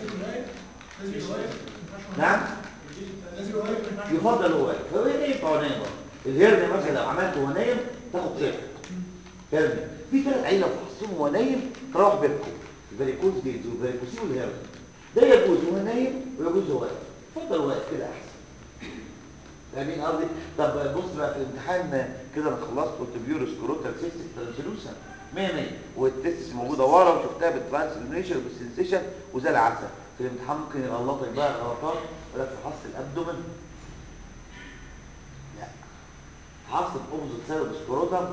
نعم يفضل هو واقف فهو ينفع هو نايم برضه. الهرن مثلا لو عملته وهو نايم تاخد صفر هرن في ثلاث عيله فحصهم وهو نايم تروح بينكم الفاريكوز جيز والفاريكوسي والهرن ده يجوز وهو نايم ويجوز وهو واقف اتفضل واقف كده احسن فاهمين قصدي طب بص بقى في الامتحان كده انا خلصت قلت بيورو سكروتال سيستم ترانسلوسن 100 100 والتست موجوده ورا وشفتها بالترانسليشن والسنسيشن وزي العسل في الامتحان ممكن يغلطك بقى الغلطات يقول لك فحصت الابدومن لا فحصت الاوبوزيت سايد سكروتم لا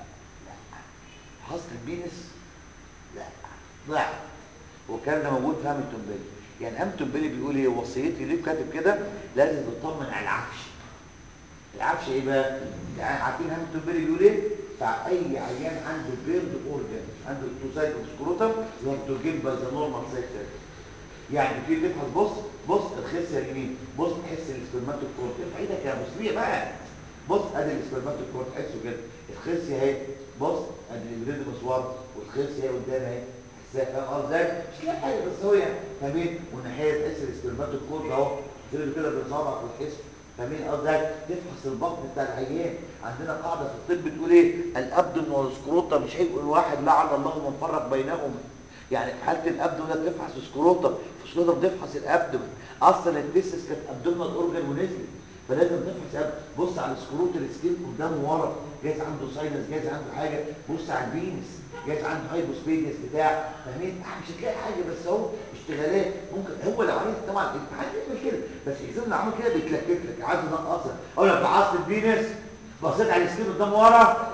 فحصت البينس لا ضعف والكلام ده موجود في هامilton بيلي يعني هامilton بيلي بيقول ايه وصيتي ليه كاتب كده لازم تطمن على العفش العفش ايه بقى يعني عارفين هامilton بيلي بيقول ايه بتاع اي عيان عنده بيرد اورجان عنده توسايت سكروتم اللي هو بتوجين باي ذا نورمال سايت يعني في تفحص بص بص الخصيه اليمين بص تحس السبرماتوكورد ارفع ايدك يا مسليه بقى بص ادي السبرماتوكورد تحسه كده الخصيه اهي بص ادي الابريد مسوار والخصيه اهي قدام اهي تحسها فاهم قصدي مش لاقي حاجه بس هو يعني فاهمين والناحيه تحس السبرماتوكورد اهو تقدر كده بصابعك وتحس فاهمين قصدي تفحص البطن بتاع العيان عندنا قاعده في الطب بتقول ايه الابدن والسكروتا مش هيبقوا الواحد لعن الله من فرق بينهما يعني في حاله الابدن ده بتفحص السكروتا في السكروتا بتفحص الابدن اصلا التستس كانت ابدومينال اورجن ونزلت فلازم نفحص أبدن. بص على السكروت السكين قدام ورا جايز عنده ساينس جايز عنده حاجه بص على البينس جايز عنده هايبوسبيديس بتاع فاهمين مش هتلاقي حاجه بس اهو اشتغالات ممكن هو لو عايز طبعا الامتحان يعمل كده بس الاكزام لو عمل كده بيتلكك لك عايز ينقصك اقول لك فحصت البينس بصيت على السكين قدام ورا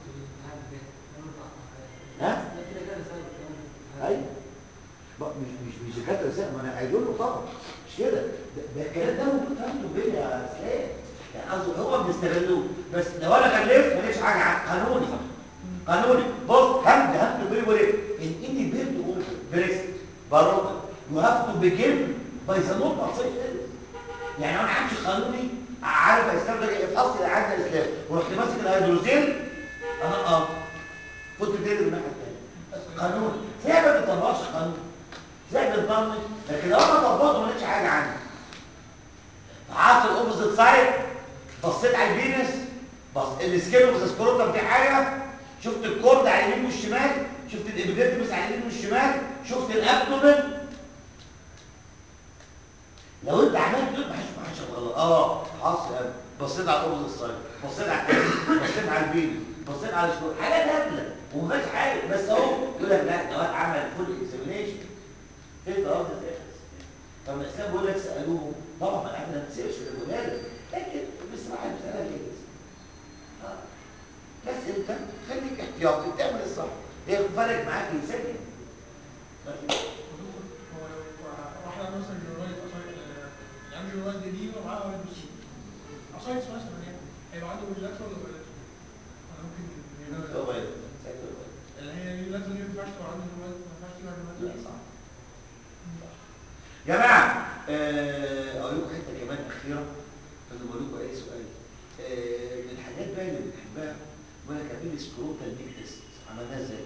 ها ايوه بقى مش مش مش دكاتره سنة ما انا هيقول له طبعا مش كده ده, ده الكلام ده ممكن تاخده بيه يا اسلام يعني قصده هو بيستغلوه بس لو انا خلفت ماليش حاجه ع- قانوني قانوني بص همد همد بيه وليه ان اني بيرد اوفر بريست بارودا يو هاف تو بيجن باي ذا نوت اوف يعني انا همشي قانوني عارف الاسلام ده في اصل العاده الاسلام ورحت ماسك الهيدروزيل انا اه فوت الديل من الناحيه الثانيه قانون ازاي ما بتطبقش قانون ازاي بتضمن لكن لو انا طبقته ما لقيتش حاجه عندي فحصل الاوبوزيت سايد بصيت على البينس بص السكين اوف ذا سكروتم دي حاجه شفت الكورد على اليمين والشمال شفت الابيديرمس على اليمين والشمال شفت الابدومن لو انت عملت دول ما حدش ما حدش غلط اه حصل قبل. بصيت على الاوبوزيت سايد بصيت على الكورد بصيت على البينس بصيت على السكروتم حاجات هبله ومفيش حاجه بس اهو يقول لك لا ده واحد عمل فول اكزامينيشن ايه ده قصدي ازاي طب الاسلام بيقول لك سالوه طبعا احنا ما نسيبش الولاد لكن بصراحه المساله ليه آه. بس انت خليك احتياطي تعمل الصح هي فرق معاك يسجل هو لو واحدة مثلا جنرايت أصايت يعني جنرايت دي ومعاها واحد بس أصايتس مثلا يعني هيبقى عنده ريلاكس ولا ولا ولا ممكن هو يبقى- ايه اللي هي ريلاكس دي ما ينفعش تبقى عنده جنرايت ما ينفعش تبقى لا جنرايت صح جماعة آه، أقول لكم حتة كمان أخيرة أنا بقول لكم أي سؤال آه، من الحاجات بقى اللي بنحبها بقول لك اعمل لي سكروتال نيك تيست عملناها ازاي؟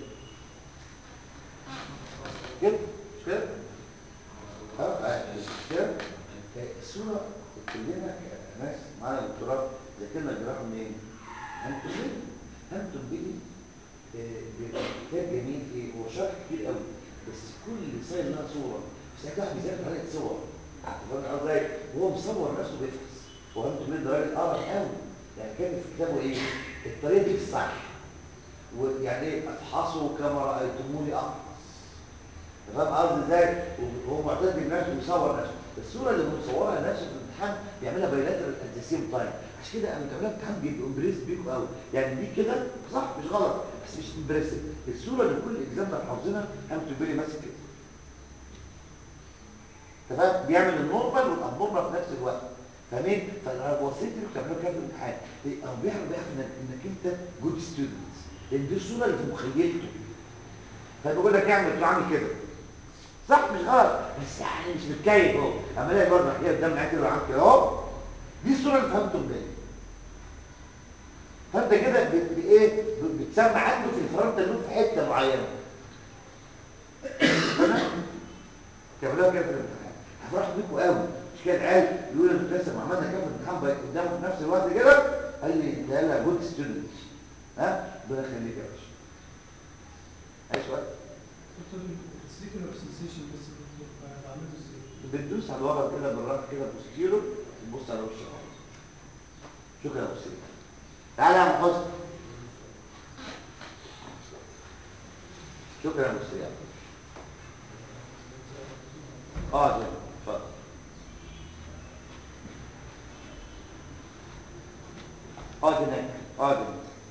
كده مش كده؟ اه آه، مش كده؟ آه، الصورة كلنا ناس معانا دكتوراه ذاكرنا الجراحة منين؟ هانتون بيلي هانتون بيلي آه، بيبقى كتاب جميل ايه هو شرح كتير قوي بس كل سايل لها صورة ساعتها واحد بيذاكر عليها صور فاهم قصدي وهو مصور نفسه بيفحص وهانتون بيلي ده راجل قرف قوي يعني كاتب في كتابه ايه الطريقة دي الصح ويعني ايه افحصه كما رأيتموني افحص فاهم قصدي ازاي وهو معتز بنفسه ويصور نفسه الصوره اللي مصورها نفسه في الامتحان بيعملها بايلاترال ات ذا سيم تايم عشان كده انا بتعملها امتحان بيبقى امبريس بيكوا قوي يعني دي كده صح مش غلط بس مش امبريسيف الصوره اللي كل اكزامنا حافظينها هم تبقى ماسك كده تمام بيعمل النورمال والابنورمال في نفس الوقت فاهمين فانا وصيتي انك تعملوا كده في الامتحان إيه، او بيعرف بيعرف انك انك انت جود ستودنت لان دي الصوره اللي في مخيلته فبيقول لك اعمل تعمل كده صح مش غلط بس يعني مش متكيف اهو اما الاقي برضه كده قدام معاك كده وعامل كده اهو دي الصوره اللي فهمته منين فانت كده ب- بايه ب- بتسمع عنده في الفرونتال لوب في حته معينه تعملوها كده في الامتحان هفرح بيكم قوي مش كده العيال يقول لي لسه ما عملنا كده في الامتحان بقى قدامه في نفس الوقت كده قال لي ده لا جود ستودنت ها ربنا يخليك يا باشا اي سؤال دكتور السيكولار سنسيشن بس بعمله ازاي؟ بتدوس على الورق كده بالراحه كده بوستيرو وتبص على وشه خالص شكرا يا بوستيرو تعالى يا عم حسن شكرا يا بوستيرو اه كده اتفضل اقعد هناك اقعد هناك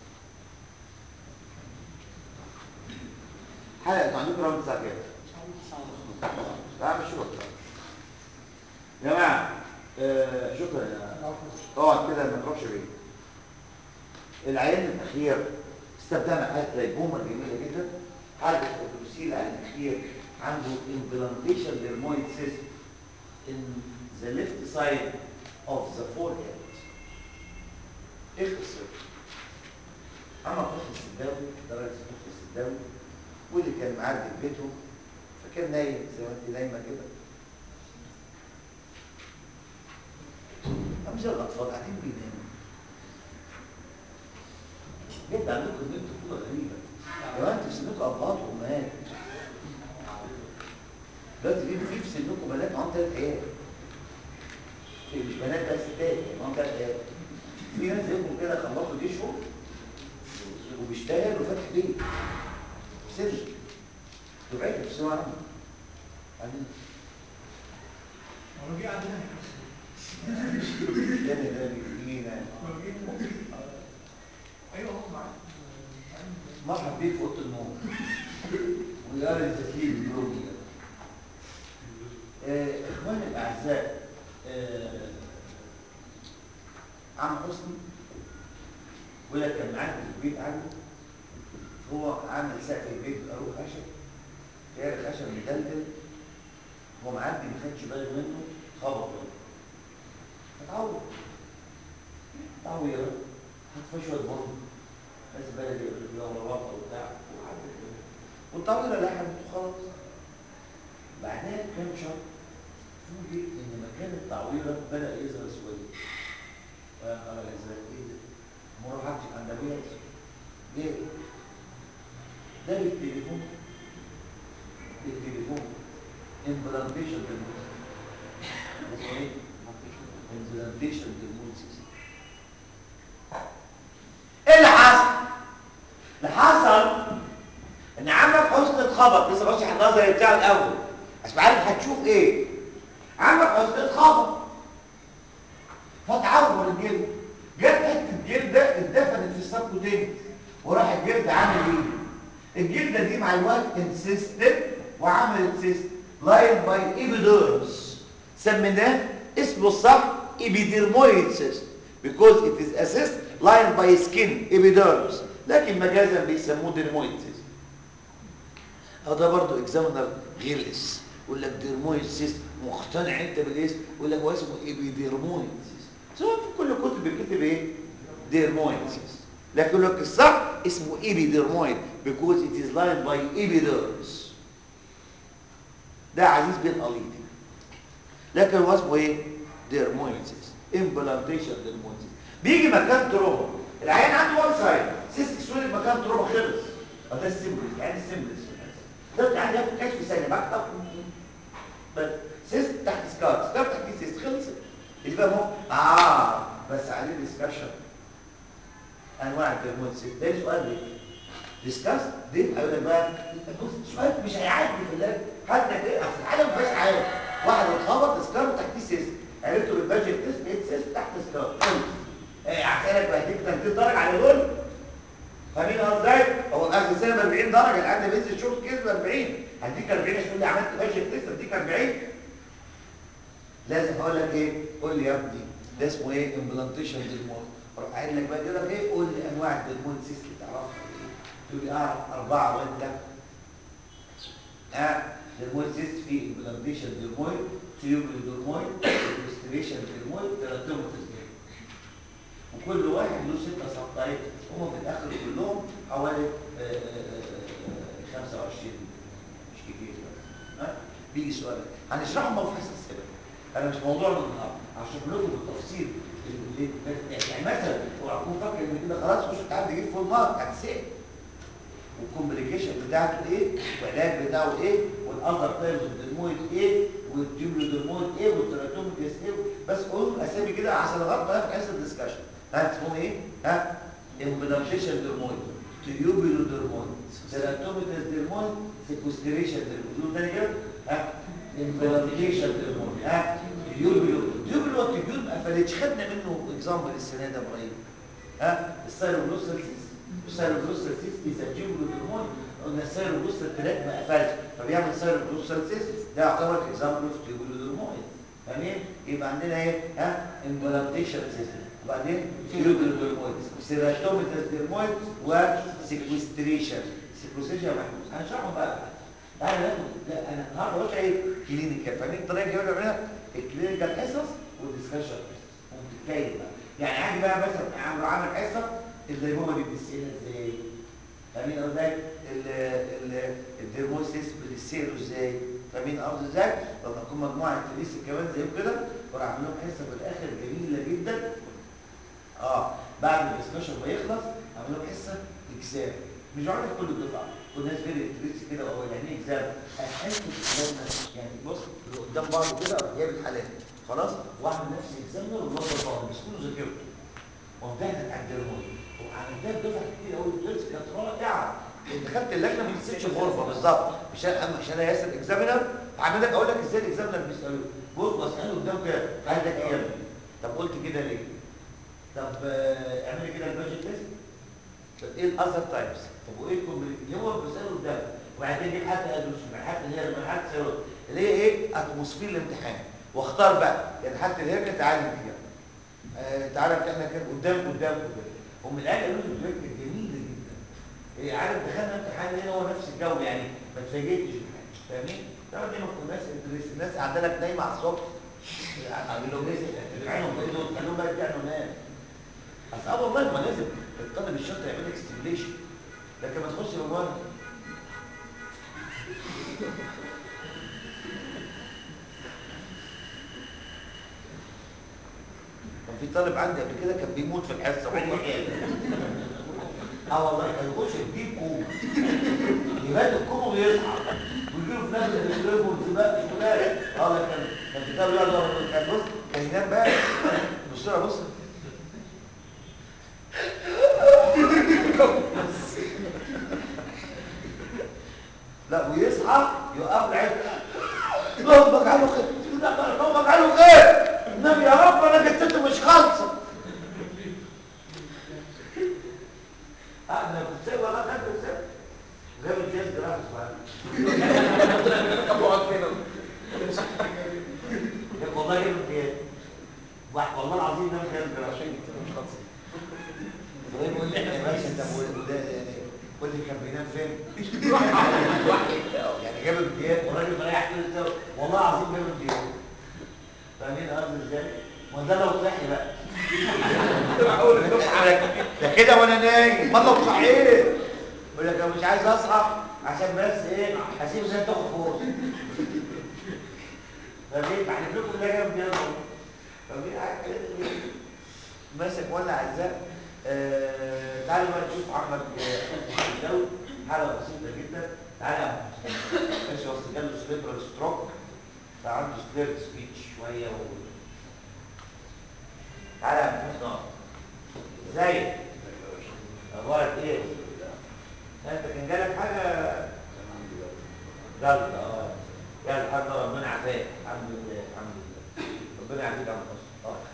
حلقة انتوا عندكم رقم الساعة كام؟ لا مش شكرا يا جماعة آه شكرا يا اقعد كده ما تروحش بعيد العيان الأخير استبدأنا حالة ليبومة جميلة جدا حالة الأوتوسيل العيان الأخير عنده implantation dermoid cyst in the left side of the forehead ايه قصته؟ عمل طفل السداوي درجة الطفل السداوي واللي كان معدي في بيتهم فكان نايم زي ما انت نايمه كده مش الاطفال قاعدين بيناموا جد عندكم ان انتوا طفوله غريبه يا جماعه انتوا في سنكم ابهات وامهات دلوقتي في في في سنكم بنات معاهم ثلاث عيال في مش بنات بس ستات يعني معاهم ثلاث عيال في ناس زيكم كده خلصوا جيشهم وبيشتغل وفاتح بيت سر دفعتي في الثانويه العامه بعدين هو جه عندنا تاني ده مين هو جه ايوه هو معاك مرحب بيك في اوضه النوم ويا التسليم اليومي آه، اخواني الاعزاء آه، عم حسني ولا كان معانا في البيت عنده هو عامل سقف البيت بقاروب خشب شارع خشب مدلدل هو معدي ما خدش باله منه خبط فتعور تعويره حط فيها شويه بن بس بلدي يقول لك يوم رواقه وبتاع وعدت والطاوله لحمت وخلاص بعدها بكام شهر فوجئ ان مكان التعويره بدا يظهر سويه فقال ازاي ايه ده؟ مروح اكتب عند ابويا جه ده بالتليفون بالتليفون امبلانتيشن بالموت اسمه ايه؟ امبلانتيشن بالموت ايه اللي حصل؟ اللي حصل ان عمك حسني اتخبط لسه بشرح النظري بتاعه الاول عشان عارف هتشوف ايه عمك حسني اتخبط فتعور الجلد جت حته الجلده اتدفنت في السبكوتين وراح الجلد عامل ايه الجلده دي مع الوقت انسيستد وعملت سيست لاين باي ايبيديرمس سميناه اسمه الصح ايبيديرمويد سيست because it is a cyst lined by skin epidermis لكن مجازا بيسموه ديرمويد سيست أو ده برضه اكزامينر غلس يقول لك ديرمويد سيست مقتنع انت بالاسم يقول لك هو اسمه ايبيديرمويد سيست سواء في كل كتب بيكتب ايه ديرمويد سيست لكن لك الصح اسمه ايبيديرمويد because it is lined by epidermis ده عزيز بن قليدي لكن هو اسمه ايه ديرمويد سيست امبلانتيشن ديرمويد سيست بيجي مكان تروما العيان عنده وان سايد سيستك سوليد مكان تروما خلص أو ده السيمبلز العيان السيمبلز ده العيان ياخد كشف ثانيه بعد طب بس سيست تحت سكار سكار تحت سيست خلصت اللي بقى مو اه بس عليه ديسكشن انواع الديرمويد سيست ده سؤال ليه ديسكاس دي هيقول لك بقى بص سؤال مش هيعدي في اللجنه حتى كده اصل العالم ما فيهاش عالم واحد اتخبط سكار وتحتيه سيست عرفته بالباجت تيست لقيت سيست تحت سكار ايه هحسبك بهديك 30 درجه على دول فاهمين ازاي؟ هو اخر السنه ب 40 درجه العيال بينزل شورت كيس ب 40 هديك 40 عشان تقول لي عملت باجت تيست هديك 40 لازم اقول لك ايه؟ قول لي يا ابني ده اسمه ايه؟ امبلانتيشن ديرمون اروح قايل لك بقى كده ايه؟ قول لي انواع الديرمون سيست اللي تعرفها ايه؟ تقول لي اعرف اربعه وانت ها ديرمويد سيست في امبلانتيشن ديرمويد تيوبل ديرمويد انفستيجيشن ديرمويد تراتوماتيس وكل واحد له ستة سبتايت هم في الاخر كلهم حوالي آه، آه، آه، 25 مش كتير بس ها بيجي سؤال هنشرحهم بقى في حصه السبب انا مش موضوعنا النهارده هشرح لكم بالتفصيل ال- ال- يعني مثلا اوعى تكون فاكر ان كده خلاص خش تعالى تجيب فول مارك هتسال والكومبليكيشن بتاعته ايه والعلاج بتاعه ايه والاذر تايبس الدرمويد ايه والتيوبلودرمويد ايه والتراتوميدس ايه بس قولوا الاسامي كده عشان لغايه ما ناخد حصه الدسكشن ها اسمهم ايه ها امبلانتيشن درمويد تيوبلودرمويد تراتوميدس درمويد سيكوستريشن درمويد قولوا تاني كده ها امبلانتيشن درمويد ها تيوبلو تيوبلو التيوبلو ما قفلتش خدنا منه اكزامبل السنه ده ابراهيم ها السايروبلوسال سيس السايروبلوسال سيس اذا تيوبلو درمويد قلنا السايروبلوسال تراك ما قفلش فبيعمل سايروبلوسال سيس ده يعتبر اكزامبل اوف تيوبلو درمويد فاهمين يبقى عندنا ايه ها امبلانتيشن سيستم وبعدين تيوبلو درمويد سيراتوميتاس درمويد وسيكوستريشن سيكوستريشن يا محمود هنشرحهم بقى تعالى ناخد لا انا النهارده مش عيب كلينيكال فاهمين الطريقه اللي بنعملها الكلينيكال حصص والديسكشن حصص وبتتكلم بقى يعني عادي بقى مثلا عامل عامل حصه الديمومه دي بتسالها ازاي فاهمين قصدي الديرموسيس بتساله ازاي فاهمين قصدي ازاي لما تكون مجموعه تليس كمان زي كده وراح اعمل لهم حصه في الاخر جميله جدا اه بعد الديسكشن ما يخلص اعمل لهم حصه اجزاء مش هقعد في كل الدفعه والناس فيري انتريس كده اه يعني ايه اجزاء احس بلادنا يعني بص اللي قدام بعض كده اروح جايب الحالات خلاص واعمل نفسي اكزامنر ونظبط بعض بس كله ذاكرته وامتحنت على الجرمون وعملتها بدفع كتير قوي الدرس كانت رائعه انت خدت اللجنه ما نسيتش الغرفه بالظبط مش انا مش انا ياسر اكزامينر هعمل لك اقول لك ازاي الاكزامينر بيسالوه بص بساله قدام كده عايزك ايه يا ابني طب قلت كده ليه طب آه، اعملي كده البادجت ليست طب ايه الاذر تايبس طب وايه الكومبليت هو بيساله قدام وبعدين يجيب حتى ادرس حتى اللي هي حتى سيرو اللي هي ايه اتموسفير الامتحان واختار بقى يعني حتى الهرنه تعالى فيها آه تعالى احنا كده قدام قدام قدام هم الان قالوا لي البريك جميله جدا إيه عارف دخلنا امتحان هنا هو نفس الجو يعني ما اتفاجئتش بحاجه فاهمين؟ طبعا دي ما كناش انتريس الناس قاعده لك نايمه على الصبح عامل لهم ايه عينهم ايه دول خلوهم بقى يرجعوا نام اصل اه والله ما لازم الطالب الشاطر يعمل لك ستيميليشن لكن ما تخش بمره كان في طالب عندي قبل كده كان بيموت في الحصه والله اه والله كان يخش يجيب كوم يبات الكوم ويصحى ويجيله في نفس الاسلوب والسباق شغلانه اه لا كان كان الكتاب يقعد يقعد- كان بص كان ينام بقى بص لها بص لا ويصحى يقف العيد اللهم اجعله خير اللهم اجعله خير النبي يا رب انا جدته مش خالصه انا كنت سايبه انا خدت سايبه جاب الجهاز جراحه يا والله جاب الجهاز واحد والله العظيم ده جاب جراحه ابراهيم يقول لي يا باشا انت وده يعني قول لي كان بينام فين؟ يعني جاب الجهاز والراجل مريح كده ازاي والله العظيم جاب الجهاز فاهمين قصدي ازاي؟ ما ده لو صحي بقى ده كده وانا نايم ما لو صحيت يقول لك انا مش عايز اصحى عشان بس ايه اسيب زي تاخد فوق فاهمين بحلف لكم ده جاب جهاز فاهمين حاجه ماسك ولا اعزاء آه تعالوا بقى نشوف عمك الدولي حاله بسيطه جدا تعالى يا عم ماشي وسط جاله سليبرال ستروك فعنده سلير سبيتش شويه و تعالى يا عم حسن اقعد ازيك اخبارك ايه انت كان جالك حاجه جلطه اه يا الحمد لله ربنا عافاك الحمد لله الحمد لله ربنا يعافيك يا عم حسن اه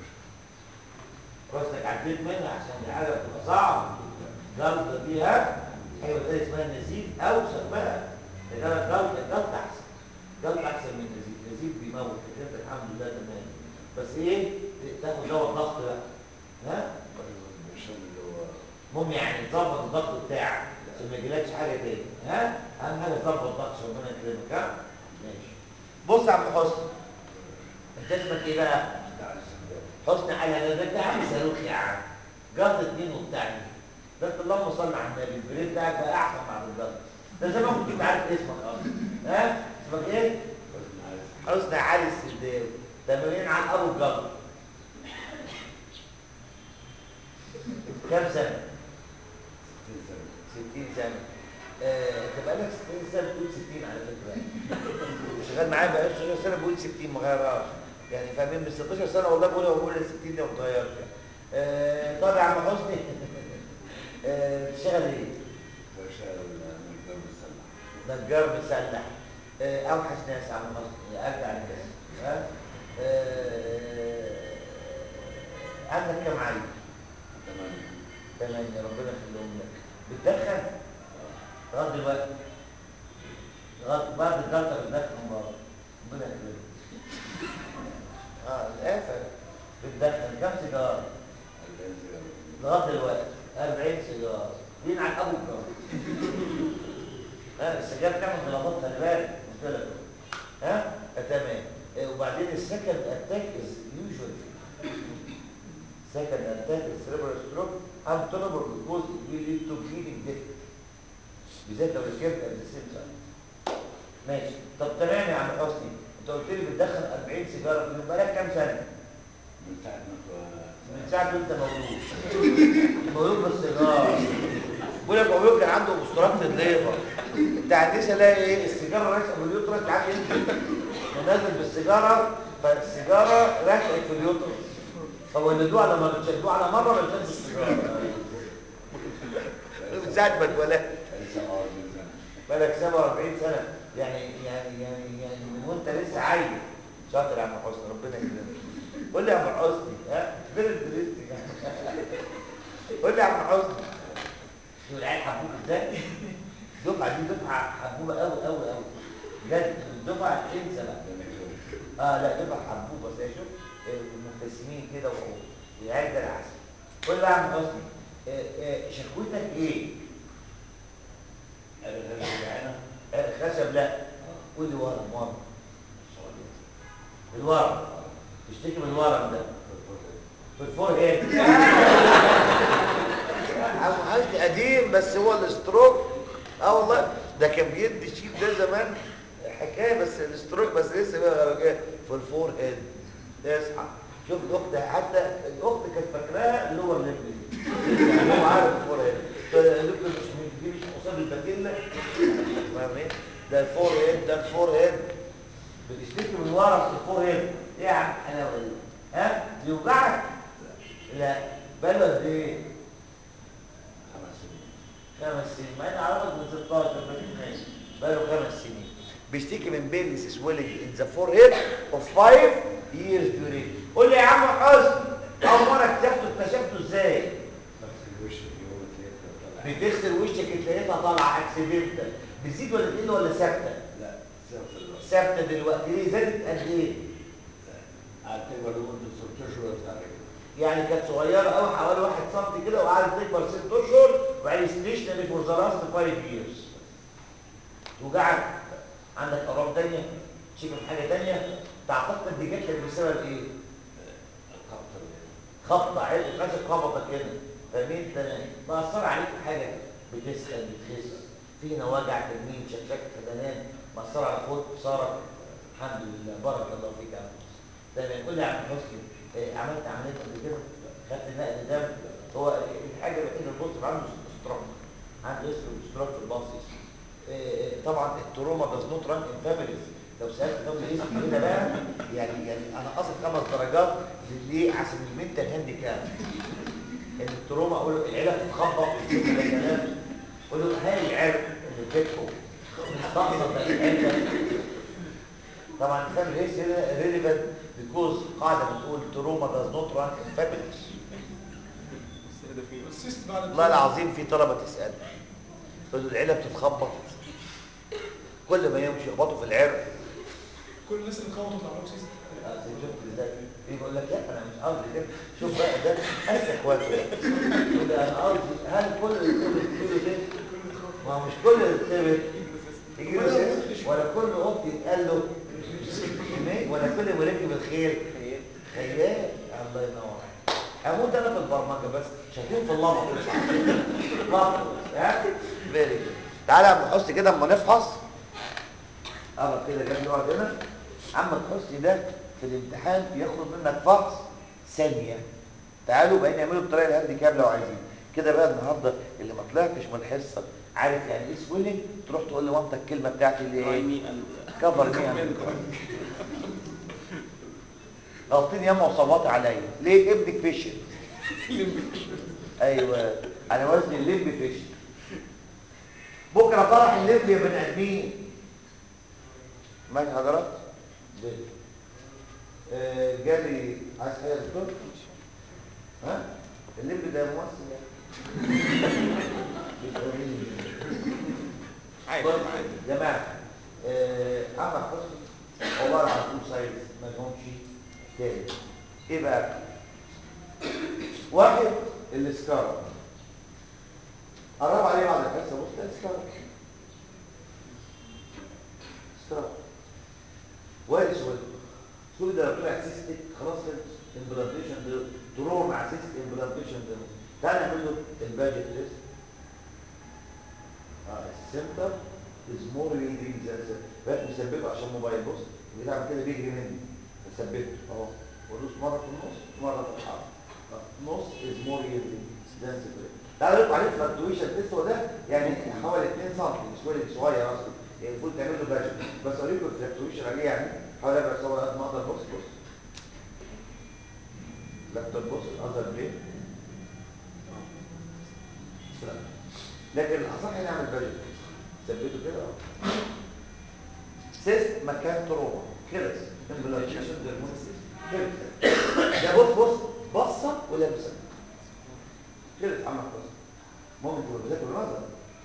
كويسك عديت منها عشان دي حاجه بتبقى صعبه جلطه فيها حاجه بتلاقي اسمها نزيف اوسخ بقى ده جالك جلطه جلطه احسن جلطه احسن من نزيف نزيف بيموت انت الحمد لله تمام بس ايه تاخد دواء ضغط بقى ها المهم يعني تظبط الضغط بتاعك عشان ما يجيلكش حاجه تاني ها اهم حاجه تظبط الضغط عشان ربنا يكرمك ها ماشي بص يا عم حسني انت اسمك ايه بقى حسني على ده ده عم صاروخ يا عم جلط اتنين وبتاع مين؟ ده انت اللهم صل على النبي البريد بتاعك بقى احسن بعد الجلط ده زي ما كنت انت عارف اسمك اصلا ها اسمك ايه؟ حسني علي السداوي تمرين عن ابو الجلط كام سنه؟ 60 سنه آه، انت بقالك 60 سنه بتقول 60 على فكره شغال معايا بقالي 16 سنه بقول 60 ما غيرهاش يعني فاهمين من 16 سنه والله بقول هو بقول 60 ده ما اتغيرش آه، طب يا عم حسني آه، بتشتغل ايه؟ نجار مسلح آه، اوحش ناس يا عم حسني ارجع للناس ها آه، عندك كام عيل؟ ثمانية ربنا يخليهم لك بتدخن لغايه دلوقتي لغايه بعد الجلطه بتدخن برضه ربنا يخليهم اه الافه بتدخن كام سيجاره لغايه دلوقتي 40 سيجاره دين على ابو الجار ها السجاير بتعمل غلطات خلي بالك قلت لك ها آه، تمام آه، وبعدين السكند اتاك از يوجوال second attack is cerebral stroke untolerable because it will lead to bleeding death بالذات لو ركبت at the same time ماشي طب تمام يا عم حسني انت قلت لي بتدخن 40 سيجاره في اليوم بقالك كام سنه؟ من ساعة ما اتولدت. من ساعه ما انت مولود مولود بالسيجاره بقول لك مولود كان عنده obstructed ليفر بتاع النسا الاقي ايه السيجاره راشقه في اليوترس عارف انت ونازل بالسيجاره فالسيجاره راشقه في اليوترس فولدوه على مره شدوه على مره ما شدش السيجاره من ساعه ما اتولدت لسه اه من سنة. بقالك 47 سنه يعني يعني يعني يعني من وانت لسه عيل شاطر يا عم حسني ربنا يكرمك قول لي يا عم حسني ها فين البريست قول لي يا عم حسني شوف العيال حبوك ازاي الدفعه دي دفعه حبوبه قوي قوي قوي بجد الدفعه انسى بقى اه لا دفعه حبوبه بس هي شوف آه، مبتسمين كده والعيال ده العسل قول لي بقى يا عم حسني آه، آه، شكوتك ايه؟ أنا غير العينة. خشب لا قول لي ورم ورم الورم تشتكي من الورم ده في الفور هيد عم حاجتي قديم بس هو الاستروك اه والله ده كان بيدي شيب ده زمان حكايه بس الاستروك بس لسه بقى غرقان في الفور هيد اصحى شوف الاخت حتى الاخت كانت فاكراها اللي هو الليبل يعني هو عارف الفور هيد الليبل مش دي مش قصاد الباتيلا فاهمين ده الفور هيد ده الفور هيد بتشتكي من ورم في الفور هيد ايه يا عم انا ولا ها بيوجعك لا بلد قد ايه خمس سنين. خمس سنين مع ان عرفت من 16 فاكر ماشي بقاله خمس سنين بيشتكي من بيلس سويلنج ان ذا فور هيد اوف 5 ييرز ديوريشن قول لي يا عم حسني اول مره اكتشفته اكتشفته ازاي بس الوش يوم تلاقيتها طلعت. بتغسل وشك تلاقيها طالعه اكسيدنتال بتزيد ولا تقل ولا ثابته لا سافر الوقت. ثابته دلوقتي ليه زادت قد ايه قعدت تكبر لمدة ست أشهر وأطلع رجلي. يعني كانت صغيره قوي حوالي 1 سم كده وقعدت تكبر 6 اشهر وبعدين ستيشنري فور ذا لاست 5 ييرز توجعك عندك اورام ثانيه تشيك من حاجه ثانيه تعتقد دي جت لك بسبب ايه؟ الخبطة اللي- خبطه عرق خشب خبطك هنا فاهمين تمام مأثر عليك في حاجه بتسخن بتخس في هنا وجع تنميل شكشك خدنان مأثر على خد صارت الحمد لله بارك الله فيك يا عم تمام قول لي يا عم حسني إيه، عملت عمليه قبل كده خدت نقل دم هو الحاجه الوحيده البوزيتيف عنده ستروك عنده اسمه ستروك في الباصيس طبعا التروما داز نوت ران ان فاميليز لو سالت طفل اسمي هنا بقى يعني يعني انا اصل خمس درجات ليه عشان المنتال هانديكاب ان التروما اقول له العيله بتتخبط في الكلام اقول له هاي العرق اللي بتكفوا مستقصد ده العيله طبعا الفاميلي هيس هنا ريليفنت بيكوز قاعده بتقول تروما داز نوت ران ان فاميليز السيست بعد والله العظيم في طلبه تسال تقول له العيله بتتخبط كل ما يمشي يخبطوا في العرق كل الناس اللي اتخبطوا طلعوا سيست أصل شفت ازاي يقول لك لا انا مش قصدي كده شوف بقى ده اسك اخواته يقول لي انا قصدي هل كل اللي بتقول تجيله ده ما هو مش كل اللي بتقول يجي له سيس ولا كل قط يتقال له إيه؟ ولا كل مركب الخيل خيال الله ينور عليك اموت انا في البرمجه بس شايفين في اللمط لمط ها فيري جود تعالى يا عم حسني كده اما نفحص قرب كده جنب يقعد هنا عمك حسني ده في الامتحان بياخد منك فحص ثانيه تعالوا بقى نعمله بطريقه الهاندي كاب لو عايزين كده بقى النهارده اللي ما طلعتش من الحصه عارف يعني ايه سويلنج تروح تقول لمامتك الكلمه بتاعتي اللي ايه كفر مي غلطين ياما وصوت عليا ليه ابنك فشل ايوه على وزن اللب فشل بكره فرح اللب يا بني ادمين ماشي حضرتك آه، جالي عايز حاجه يا دكتور ها اللب ده ممثل يعني بيتوريني. عادي بص، عادي جماعه آه، احمد حسني عباره عن تو سايدز ما لهمش تاني ايه بقى واحد الاسكار قرب عليه بعد الحصه بص ده اسكار وارد سؤال السؤال ده لو طلع سيستك خلاص امبلانتيشن ده تروح مع سيستك امبلانتيشن ده تعالى نعمل له الباجت تيست اه السنتر از مور ريدنج ذان بقى مثبته عشان موبايل بص بيتعمل كده بيجري مني مثبته اهو ودوس مره في النص مره في الحرف نص از مور ريدنج ذان تعالى نطلع عليه فلكتويشن تيست هو ده يعني حوالي 2 سم سويلنج صغير اصلا يعني المفروض تعمل له باجت بس اوريكم الفلكتويشن عليه يعني حوالي ابقى صور قد ما اقدر بص بص لابتوب بص الاذر برين لكن الاصح نعمل باجت ثبته كده اهو سيست مكان تروما خلص امبلانتيشن درمونسيس خلص ده بص بص بصه ولابسه خلص عمك بص ممكن تبقى بذاكر النظر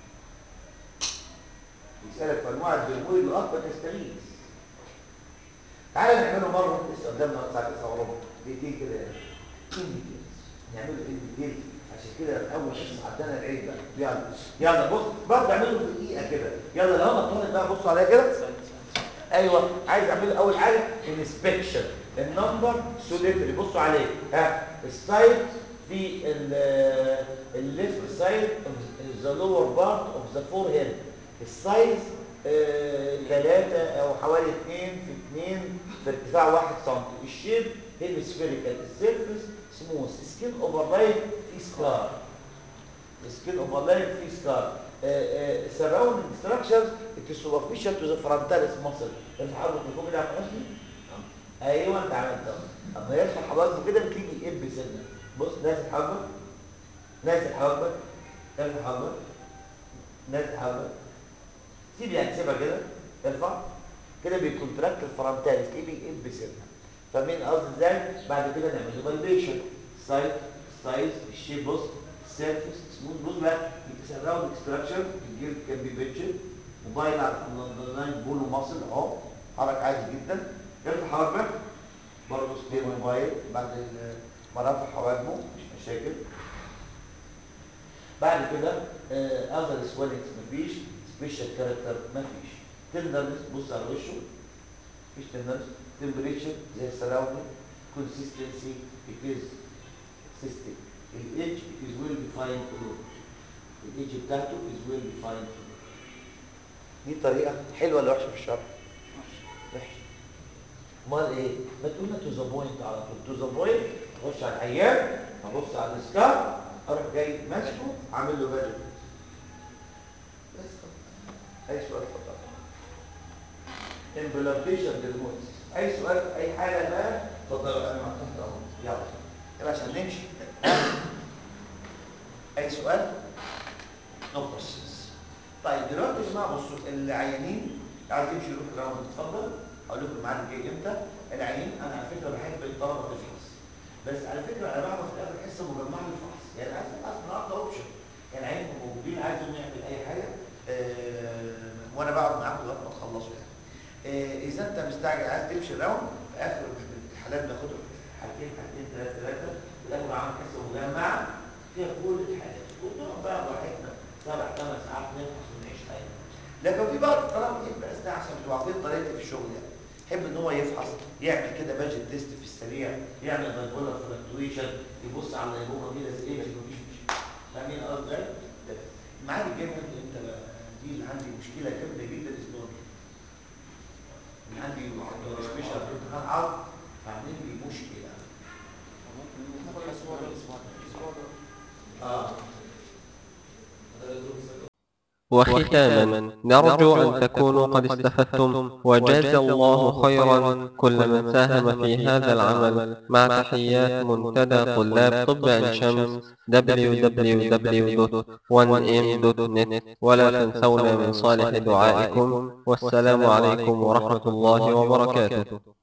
يسألك في انواع الدرموي الاكبر كاستريس تعالى نعمله مره لسه قدامنا الساعه 9 وربع دقيقتين كده يعني نعمله ان ديتيلز عشان كده اول حصه عدانا العيد بقى يلا يلا بص برضه اعمله في دقيقه كده يلا لو انا طالب بقى بصوا عليا كده ايوه عايز اعمل اول حاجه انسبكشن النمبر سوليتري بصوا عليه ها السايد في الليفت سايد ذا لور بارت اوف ذا فور هيد السايز ثلاثة او حوالي 2 في 2 في ارتفاع 1 سم الشيب هيمسفيريكال السيرفيس سموث سكين اوفرلاين في سكار سكين اوفرلاين في سكار سراوند ستراكشرز it is superficial to the frontalis muscle الحرب اللي فوق ده عملتني ايوه انت عملت اما يرفع حواجبه كده بتيجي يقب سنه بص نازل حواجبك نازل حواجبك نازل حواجبك نازل حواجبك سيب يعني سيبها كده ارفع كده بيكونتراكت الفرونتاليس تلاقيه بيقب سنه فاهمين قصدي ازاي بعد كده نعمل له فاليديشن سايز سايز الشيب بص سيرفيس سموث بص بقى سراوند ستراكشر الجلد كان بيبتشر موبايل على اللاين بول ومصل اهو حركه عادي جدا ارفع حواجبك برضه ستيل موبايل بعد ما رفع حواجبه مش مشاكل بعد كده اذر سويلنجز مفيش سبيشال كاركتر مفيش تندرنس بص على وشه مفيش تندرنس temperature زي surrounding consistency it is system الage it is well defined below الage بتاعته is well defined below دي طريقة حلوة ولا وحشة في الشرح؟ وحشة امال ايه؟ ما تقولنا تو ذا بوينت على طول تو ذا بوينت اخش على العيان ابص على السكار اروح جاي ماسكه عامل له باجت بس اي سؤال اتفضل امبلانتيشن ديلموتس اي سؤال في اي حاجه بقى اتفضل انا معاك تحت امرك يلا يلا عشان نمشي اي سؤال نو كويشنز طيب دلوقتي يا جماعه بصوا العيانين عايز يمشي يروح الراوند اتفضل اقول لكم الميعاد الجاي امتى العيانين انا على فكره بحب الطلبه تفحص بس على فكره انا بعمل في الاخر حصه مجمعه للفحص يعني عايز افحص النهارده اوبشن يعني العيان موجودين عايزهم يعمل اي حاجه أه وانا بقعد معاهم لغايه ما تخلصوا يعني اذا انت مستعجل عايز تمشي راوند في اخر الحالات بناخدهم حالتين حالتين ثلاثه ثلاثه بناخد عامل حصه مجمعه فيها كل الحالات ونقعد بقى براحتنا سبع ثمان ساعات نفحص ونعيش حياتنا لكن في بعض الطلبه يحب اثناء عشان بتبقوا عارفين طريقتي في الشغل يعني يحب ان هو يفحص يعمل كده باجت تيست في السريع يعمل بايبولار فلكتويشن يبص على الهيموجلوبين كده زي ايه مفيش مشكله فاهمين قصدي ازاي؟ الميعاد الجاي ممكن امتى بقى؟ دي اللي عندي مشكله جامده جدا الاسبوع عندي سبيشال امتحان عرض عاملين لي مشكله اه وختاما نرجو أن تكونوا قد استفدتم وجاز الله خيرا كل من ساهم في هذا العمل مع تحيات منتدى طلاب طب عين شمس www.1m.net ولا تنسونا من صالح دعائكم والسلام عليكم ورحمة الله وبركاته